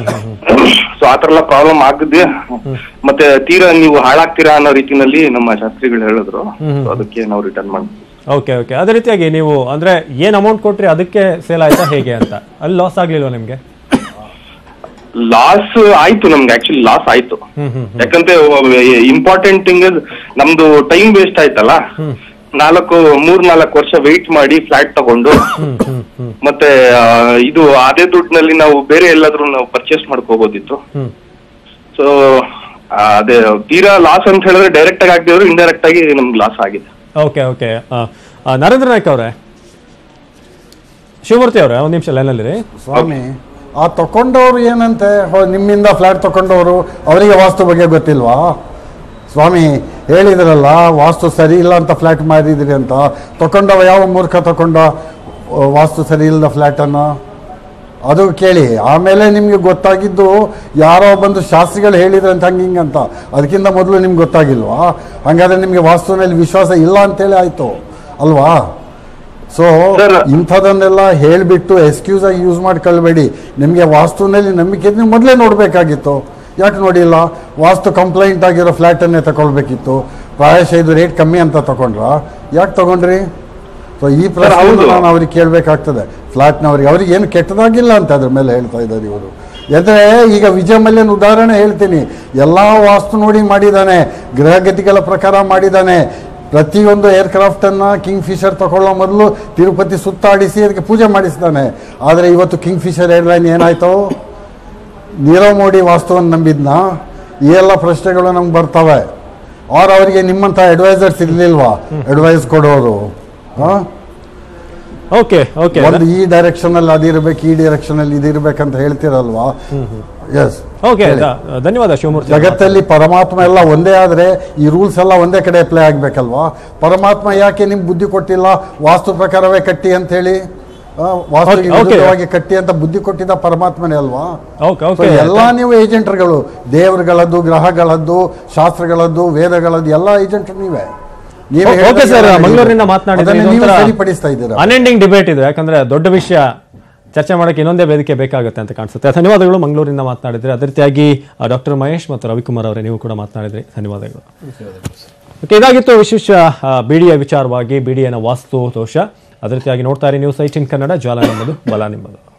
ಸೊ ಆತರ ಎಲ್ಲ ಪ್ರಾಬ್ಲಮ್ ಆಗದೆ ಮತ್ತೆ ತೀರಾ ನೀವು ಹಾಳಾಗ್ತೀರಾ ಅನ್ನೋ ರೀತಿನಲ್ಲಿ ನಮ್ಮ ಶಾಸ್ತ್ರಿಗಳು ಹೇಳಿದ್ರು So ಅದಕ್ಕೆ ನಾವು ರಿಟರ್ನ್ ಮಾಡ್ತೀವಿ ಓಕೆ ಓಕೆ ಅದೇ ರೀತಿಯಾಗಿ ನೀವು ಅಂದ್ರೆ ಏನ್ ಅಮೌಂಟ್ ಕೊಟ್ರಿ ಅದಕ್ಕೆ ಸೇಲ್ ಆಯ್ತಾ ಹೇಗೆ ಅಂತ ಅಲ್ಲಿ ಲಾಸ್ ಆಗ್ಲಿಲ್ವಾ ನಿಮ್ಗೆ ಲಾಸ್ ಆಯ್ತು ನಮ್ಗೆ ಆಕ್ಚುಲಿ ಲಾಸ್ ಆಯ್ತು ಯಾಕಂದ್ರೆ ಇಂಪಾರ್ಟೆಂಟ್ ಥಿಂಗ್ ನಮ್ದು ಟೈಮ್ ವೇಸ್ಟ್ ಆಯ್ತಲ್ಲ ನಾಲ್ಕು ಮೂರ್ ನಾಲ್ಕು ವರ್ಷ ವೆಯ್ಟ್ ಮಾಡಿ ಫ್ಲಾಟ್ ತಗೊಂಡು ಮತ್ತೆ ಆ, ಇದು ಅದೇ ದುಡ್ಡಿನಲ್ಲಿ ನಾವು ಬೇರೆ ಎಲ್ಲಾದ್ರೂ ನಾವು ಪರ್ಚೇಸ್ ಮಾಡ್ಕೋಬೋದಿತ್ತು ಸೊ ಅದೇ ತೀರಾ ಲಾಸ್ ಅಂತ ಹೇಳಿದ್ರೆ ಡೈರೆಕ್ಟ್ ಆಗಿ ಆಗದಿದ್ರು ಇಂಡೈರೆಕ್ಟ್ ಆಗಿ ನಮ್ಗೆ ಲಾಸ್ ಆಗಿದೆ ಓಕೆ ಓಕೆ ನರೇಂದ್ರ ನಾಯ್ಕ ಅವರೇ ಶಿವಮೂರ್ತಿ ಅವರೇ ಒಂದ್ ನಿಮಿಷ ಲೈನಲ್ಲಿರಿ ಸ್ವಾಮಿ ಆ ತಕೊಂಡವ್ರು ಏನಂತೆ ಹೋ, ನಿಮ್ಮಿಂದ ಫ್ಲಾಟ್ ತಕೊಂಡವರು ಅವರಿಗೆ ವಾಸ್ತು ಬಗ್ಗೆ ಗೊತ್ತಿಲ್ವಾ ಸ್ವಾಮಿ ಹೇಳಿದ್ರಲ್ಲ ವಾಸ್ತು ಸರಿ ಇಲ್ಲ ಅಂತ ಫ್ಲಾಟ್ ಮಾರಿದ್ರಿ ಅಂತ ತಕೊಂಡವ ಯಾವ ಮೂರ್ಖ ತಕೊಂಡ ಆ, ವಾಸ್ತು ಸರಿ ಇಲ್ಲದ ಫ್ಲ್ಯಾಟನ್ನು ಅದು ಕೇಳಿ ಆಮೇಲೆ ನಿಮಗೆ ಗೊತ್ತಾಗಿದ್ದು ಯಾರೋ ಬಂದು ಶಾಸ್ತ್ರಿಗಳು ಹೇಳಿದ್ರಂತ ಹಂಗೆ ಹಿಂಗೆ ಅಂತ ಅದಕ್ಕಿಂತ ಮೊದಲು ನಿಮ್ಗೆ ಗೊತ್ತಾಗಿಲ್ವಾ ಹಾಗಾದ್ರೆ ನಿಮಗೆ ವಾಸ್ತುವಿನಲ್ಲಿ ವಿಶ್ವಾಸ ಇಲ್ಲ ಅಂತೇಳಿ ಆಯಿತು ಅಲ್ವಾ ಸೊ ಇಂಥದನ್ನೆಲ್ಲ ಹೇಳಿಬಿಟ್ಟು ಎಕ್ಸ್ಕ್ಯೂಸ್ ಆಗಿ ಯೂಸ್ ಮಾಡ್ಕೊಳ್ಬೇಡಿ ನಿಮಗೆ ವಾಸ್ತುವಿನಲ್ಲಿ ನಂಬಿಕೆ ಇದ್ರೆ ನೀವು ಮೊದಲೇ ನೋಡಬೇಕಾಗಿತ್ತು ಯಾಕೆ ನೋಡಿಲ್ಲ ವಾಸ್ತು ಕಂಪ್ಲೇಂಟ್ ಆಗಿರೋ ಫ್ಲ್ಯಾಟನ್ನೇ ತಗೊಳ್ಬೇಕಿತ್ತು ಪ್ರಾಯಶಃ ಇದು ರೇಟ್ ಕಮ್ಮಿ ಅಂತ ತಗೊಂಡ್ರಾ ಯಾಕೆ ತಗೊಂಡ್ರಿ ಸೊ ಈ ಪ್ರಶ್ನೆ ಹೌದು. ನಾನು ಅವ್ರಿಗೆ ಕೇಳಬೇಕಾಗ್ತದೆ ಫ್ಲಾಟ್ನವ್ರಿಗೆ ಅವ್ರಿಗೆ ಏನು ಕೆಟ್ಟದಾಗಿಲ್ಲ ಅಂತ ಅದ್ರ ಮೇಲೆ ಹೇಳ್ತಾ ಇದ್ದಾರೆ ಇವರು ಯಾಕಂದ್ರೆ ಈಗ ವಿಜಯ ಮಲ್ಯನ ಉದಾಹರಣೆ ಹೇಳ್ತೀನಿ ಎಲ್ಲ ವಾಸ್ತು ನೋಡಿ ಮಾಡಿದ್ದಾನೆ ಗ್ರಹಗತಿಗಳ ಪ್ರಕಾರ ಮಾಡಿದ್ದಾನೆ ಪ್ರತಿಯೊಂದು ಏರ್ಕ್ರಾಫ್ಟನ್ನು ಕಿಂಗ್ ಫಿಶರ್ ತಗೊಳ್ಳೋ ಮೊದಲು ತಿರುಪತಿ ಸುತ್ತಾಡಿಸಿ ಅದಕ್ಕೆ ಪೂಜೆ ಮಾಡಿಸ್ತಾನೆ ಆದರೆ ಇವತ್ತು ಕಿಂಗ್ ಫಿಶರ್ ಏರ್ಲೈನ್ ಏನಾಯ್ತು ನೀರವ್ ಮೋಡಿ ವಾಸ್ತುವನ್ನು ನಂಬಿದ್ನ ಈ ಎಲ್ಲ ಪ್ರಶ್ನೆಗಳು ನಮ್ಗೆ ಬರ್ತವೆ ಅವ್ರು ಅವರಿಗೆ ನಿಮ್ಮಂಥ ಅಡ್ವೈಸರ್ಸ್ ಇರ್ಲಿಲ್ವಾ ಅಡ್ವೈಸ್ ಕೊಡೋರು ಹಾಂ ಓಕೆ ಓಕೆ ಒಂದು ಈ ಡೈರೆಕ್ಷನ್ ಅಲ್ಲಿ ಅದಿರ್ಬೇಕು ಈ ಡೈರೆಕ್ಷನ್ ಅಲ್ಲಿ ಇದಿರ್ಬೇಕಂತ ಹೇಳ್ತಿರಲ್ವಾ ಎಸ್ ಓಕೆ ಧನ್ಯವಾದ ಶಿವಮೂರ್ತಿ ಅವರೇ. ಜಗತ್ತಲ್ಲಿ ಪರಮಾತ್ಮ ಎಲ್ಲ ಒಂದೇ ಆದ್ರೆ ಈ ರೂಲ್ಸ್ ಎಲ್ಲ ಒಂದೇ ಕಡೆ ಅಪ್ಲೈ ಆಗ್ಬೇಕಲ್ವಾ ಪರಮಾತ್ಮ ಯಾಕೆ ನಿಮ್ಗೆ ಬುದ್ಧಿ ಕೊಟ್ಟಿಲ್ಲ ವಾಸ್ತು ಪ್ರಕಾರವೇ ಕಟ್ಟಿ ಅಂತ ಹೇಳಿ ಆ, ವಾಸ್ತುಗೆ Okay, okay. ವಿರುದ್ಧವಾಗಿ ಕಟ್ಟಿ ಅಂತ ಬುದ್ಧಿ ಕೊಟ್ಟಿದ್ದ ಪರಮಾತ್ಮನೇ ಅಲ್ವಾ ಓಕೆ So, ಓಕೆ ಎಲ್ಲ ನೀವು ಏಜೆಂಟ್ಗಳು ದೇವರುಗಳದ್ದು ಗ್ರಹಗಳದ್ದು ಶಾಸ್ತ್ರಗಳದ್ದು ವೇದಗಳದ್ದು ಎಲ್ಲ ಏಜೆಂಟ್ ನೀವೇ ನೀವೇ ಓಕೆ ಹೇಳಿದಾಗ ಸರ್ ಎಲ್ಲ ಮಂಗಳೂರಿನ ನಡೆಯುತ್ತೆ. ಅದನ್ನ ನೀವು ಸರಿಪಡಿಸ್ತಾ ಇದ್ದೀರಾ ಅನ್ಎಂಡಿಂಗ್ ಡಿಬೇಟ್ ಇದು ಯಾಕಂದ್ರೆ ದೊಡ್ಡ ವಿಷಯ ಚರ್ಚೆ ಮಾಡಕ್ಕೆ ಇನ್ನೊಂದೇ ವೇದಿಕೆ ಬೇಕಾಗುತ್ತೆ ಅಂತ ಕಾಣಿಸುತ್ತೆ ಧನ್ಯವಾದಗಳು ಮಂಗಳೂರಿನ ಮಾತನಾಡಿದ್ರೆ ಅದೇ ರೀತಿಯಾಗಿ ಡಾಕ್ಟರ್ ಮಹೇಶ್ ಮತ್ತು ರವಿಕುಮಾರ್ ಅವರೇ ನೀವು ಕೂಡ ಮಾತನಾಡಿದ್ರಿ ಧನ್ಯವಾದಗಳು ಓಕೆ ಇದಾಗಿತ್ತು ವಿಶೇಷ ಬಿಡಿಯ ವಿಚಾರವಾಗಿ ಬಿಡಿಯನ ವಾಸ್ತು ದೋಷ ಅದೇ ರೀತಿಯಾಗಿ ನೋಡ್ತಾ ಇರಿ ನ್ಯೂಸ್ ಐಟಿನ್ ಕನ್ನಡ ಜಾಲ ನಿಮ್ಮದು ಬಲ ನಿಮ್ಮದು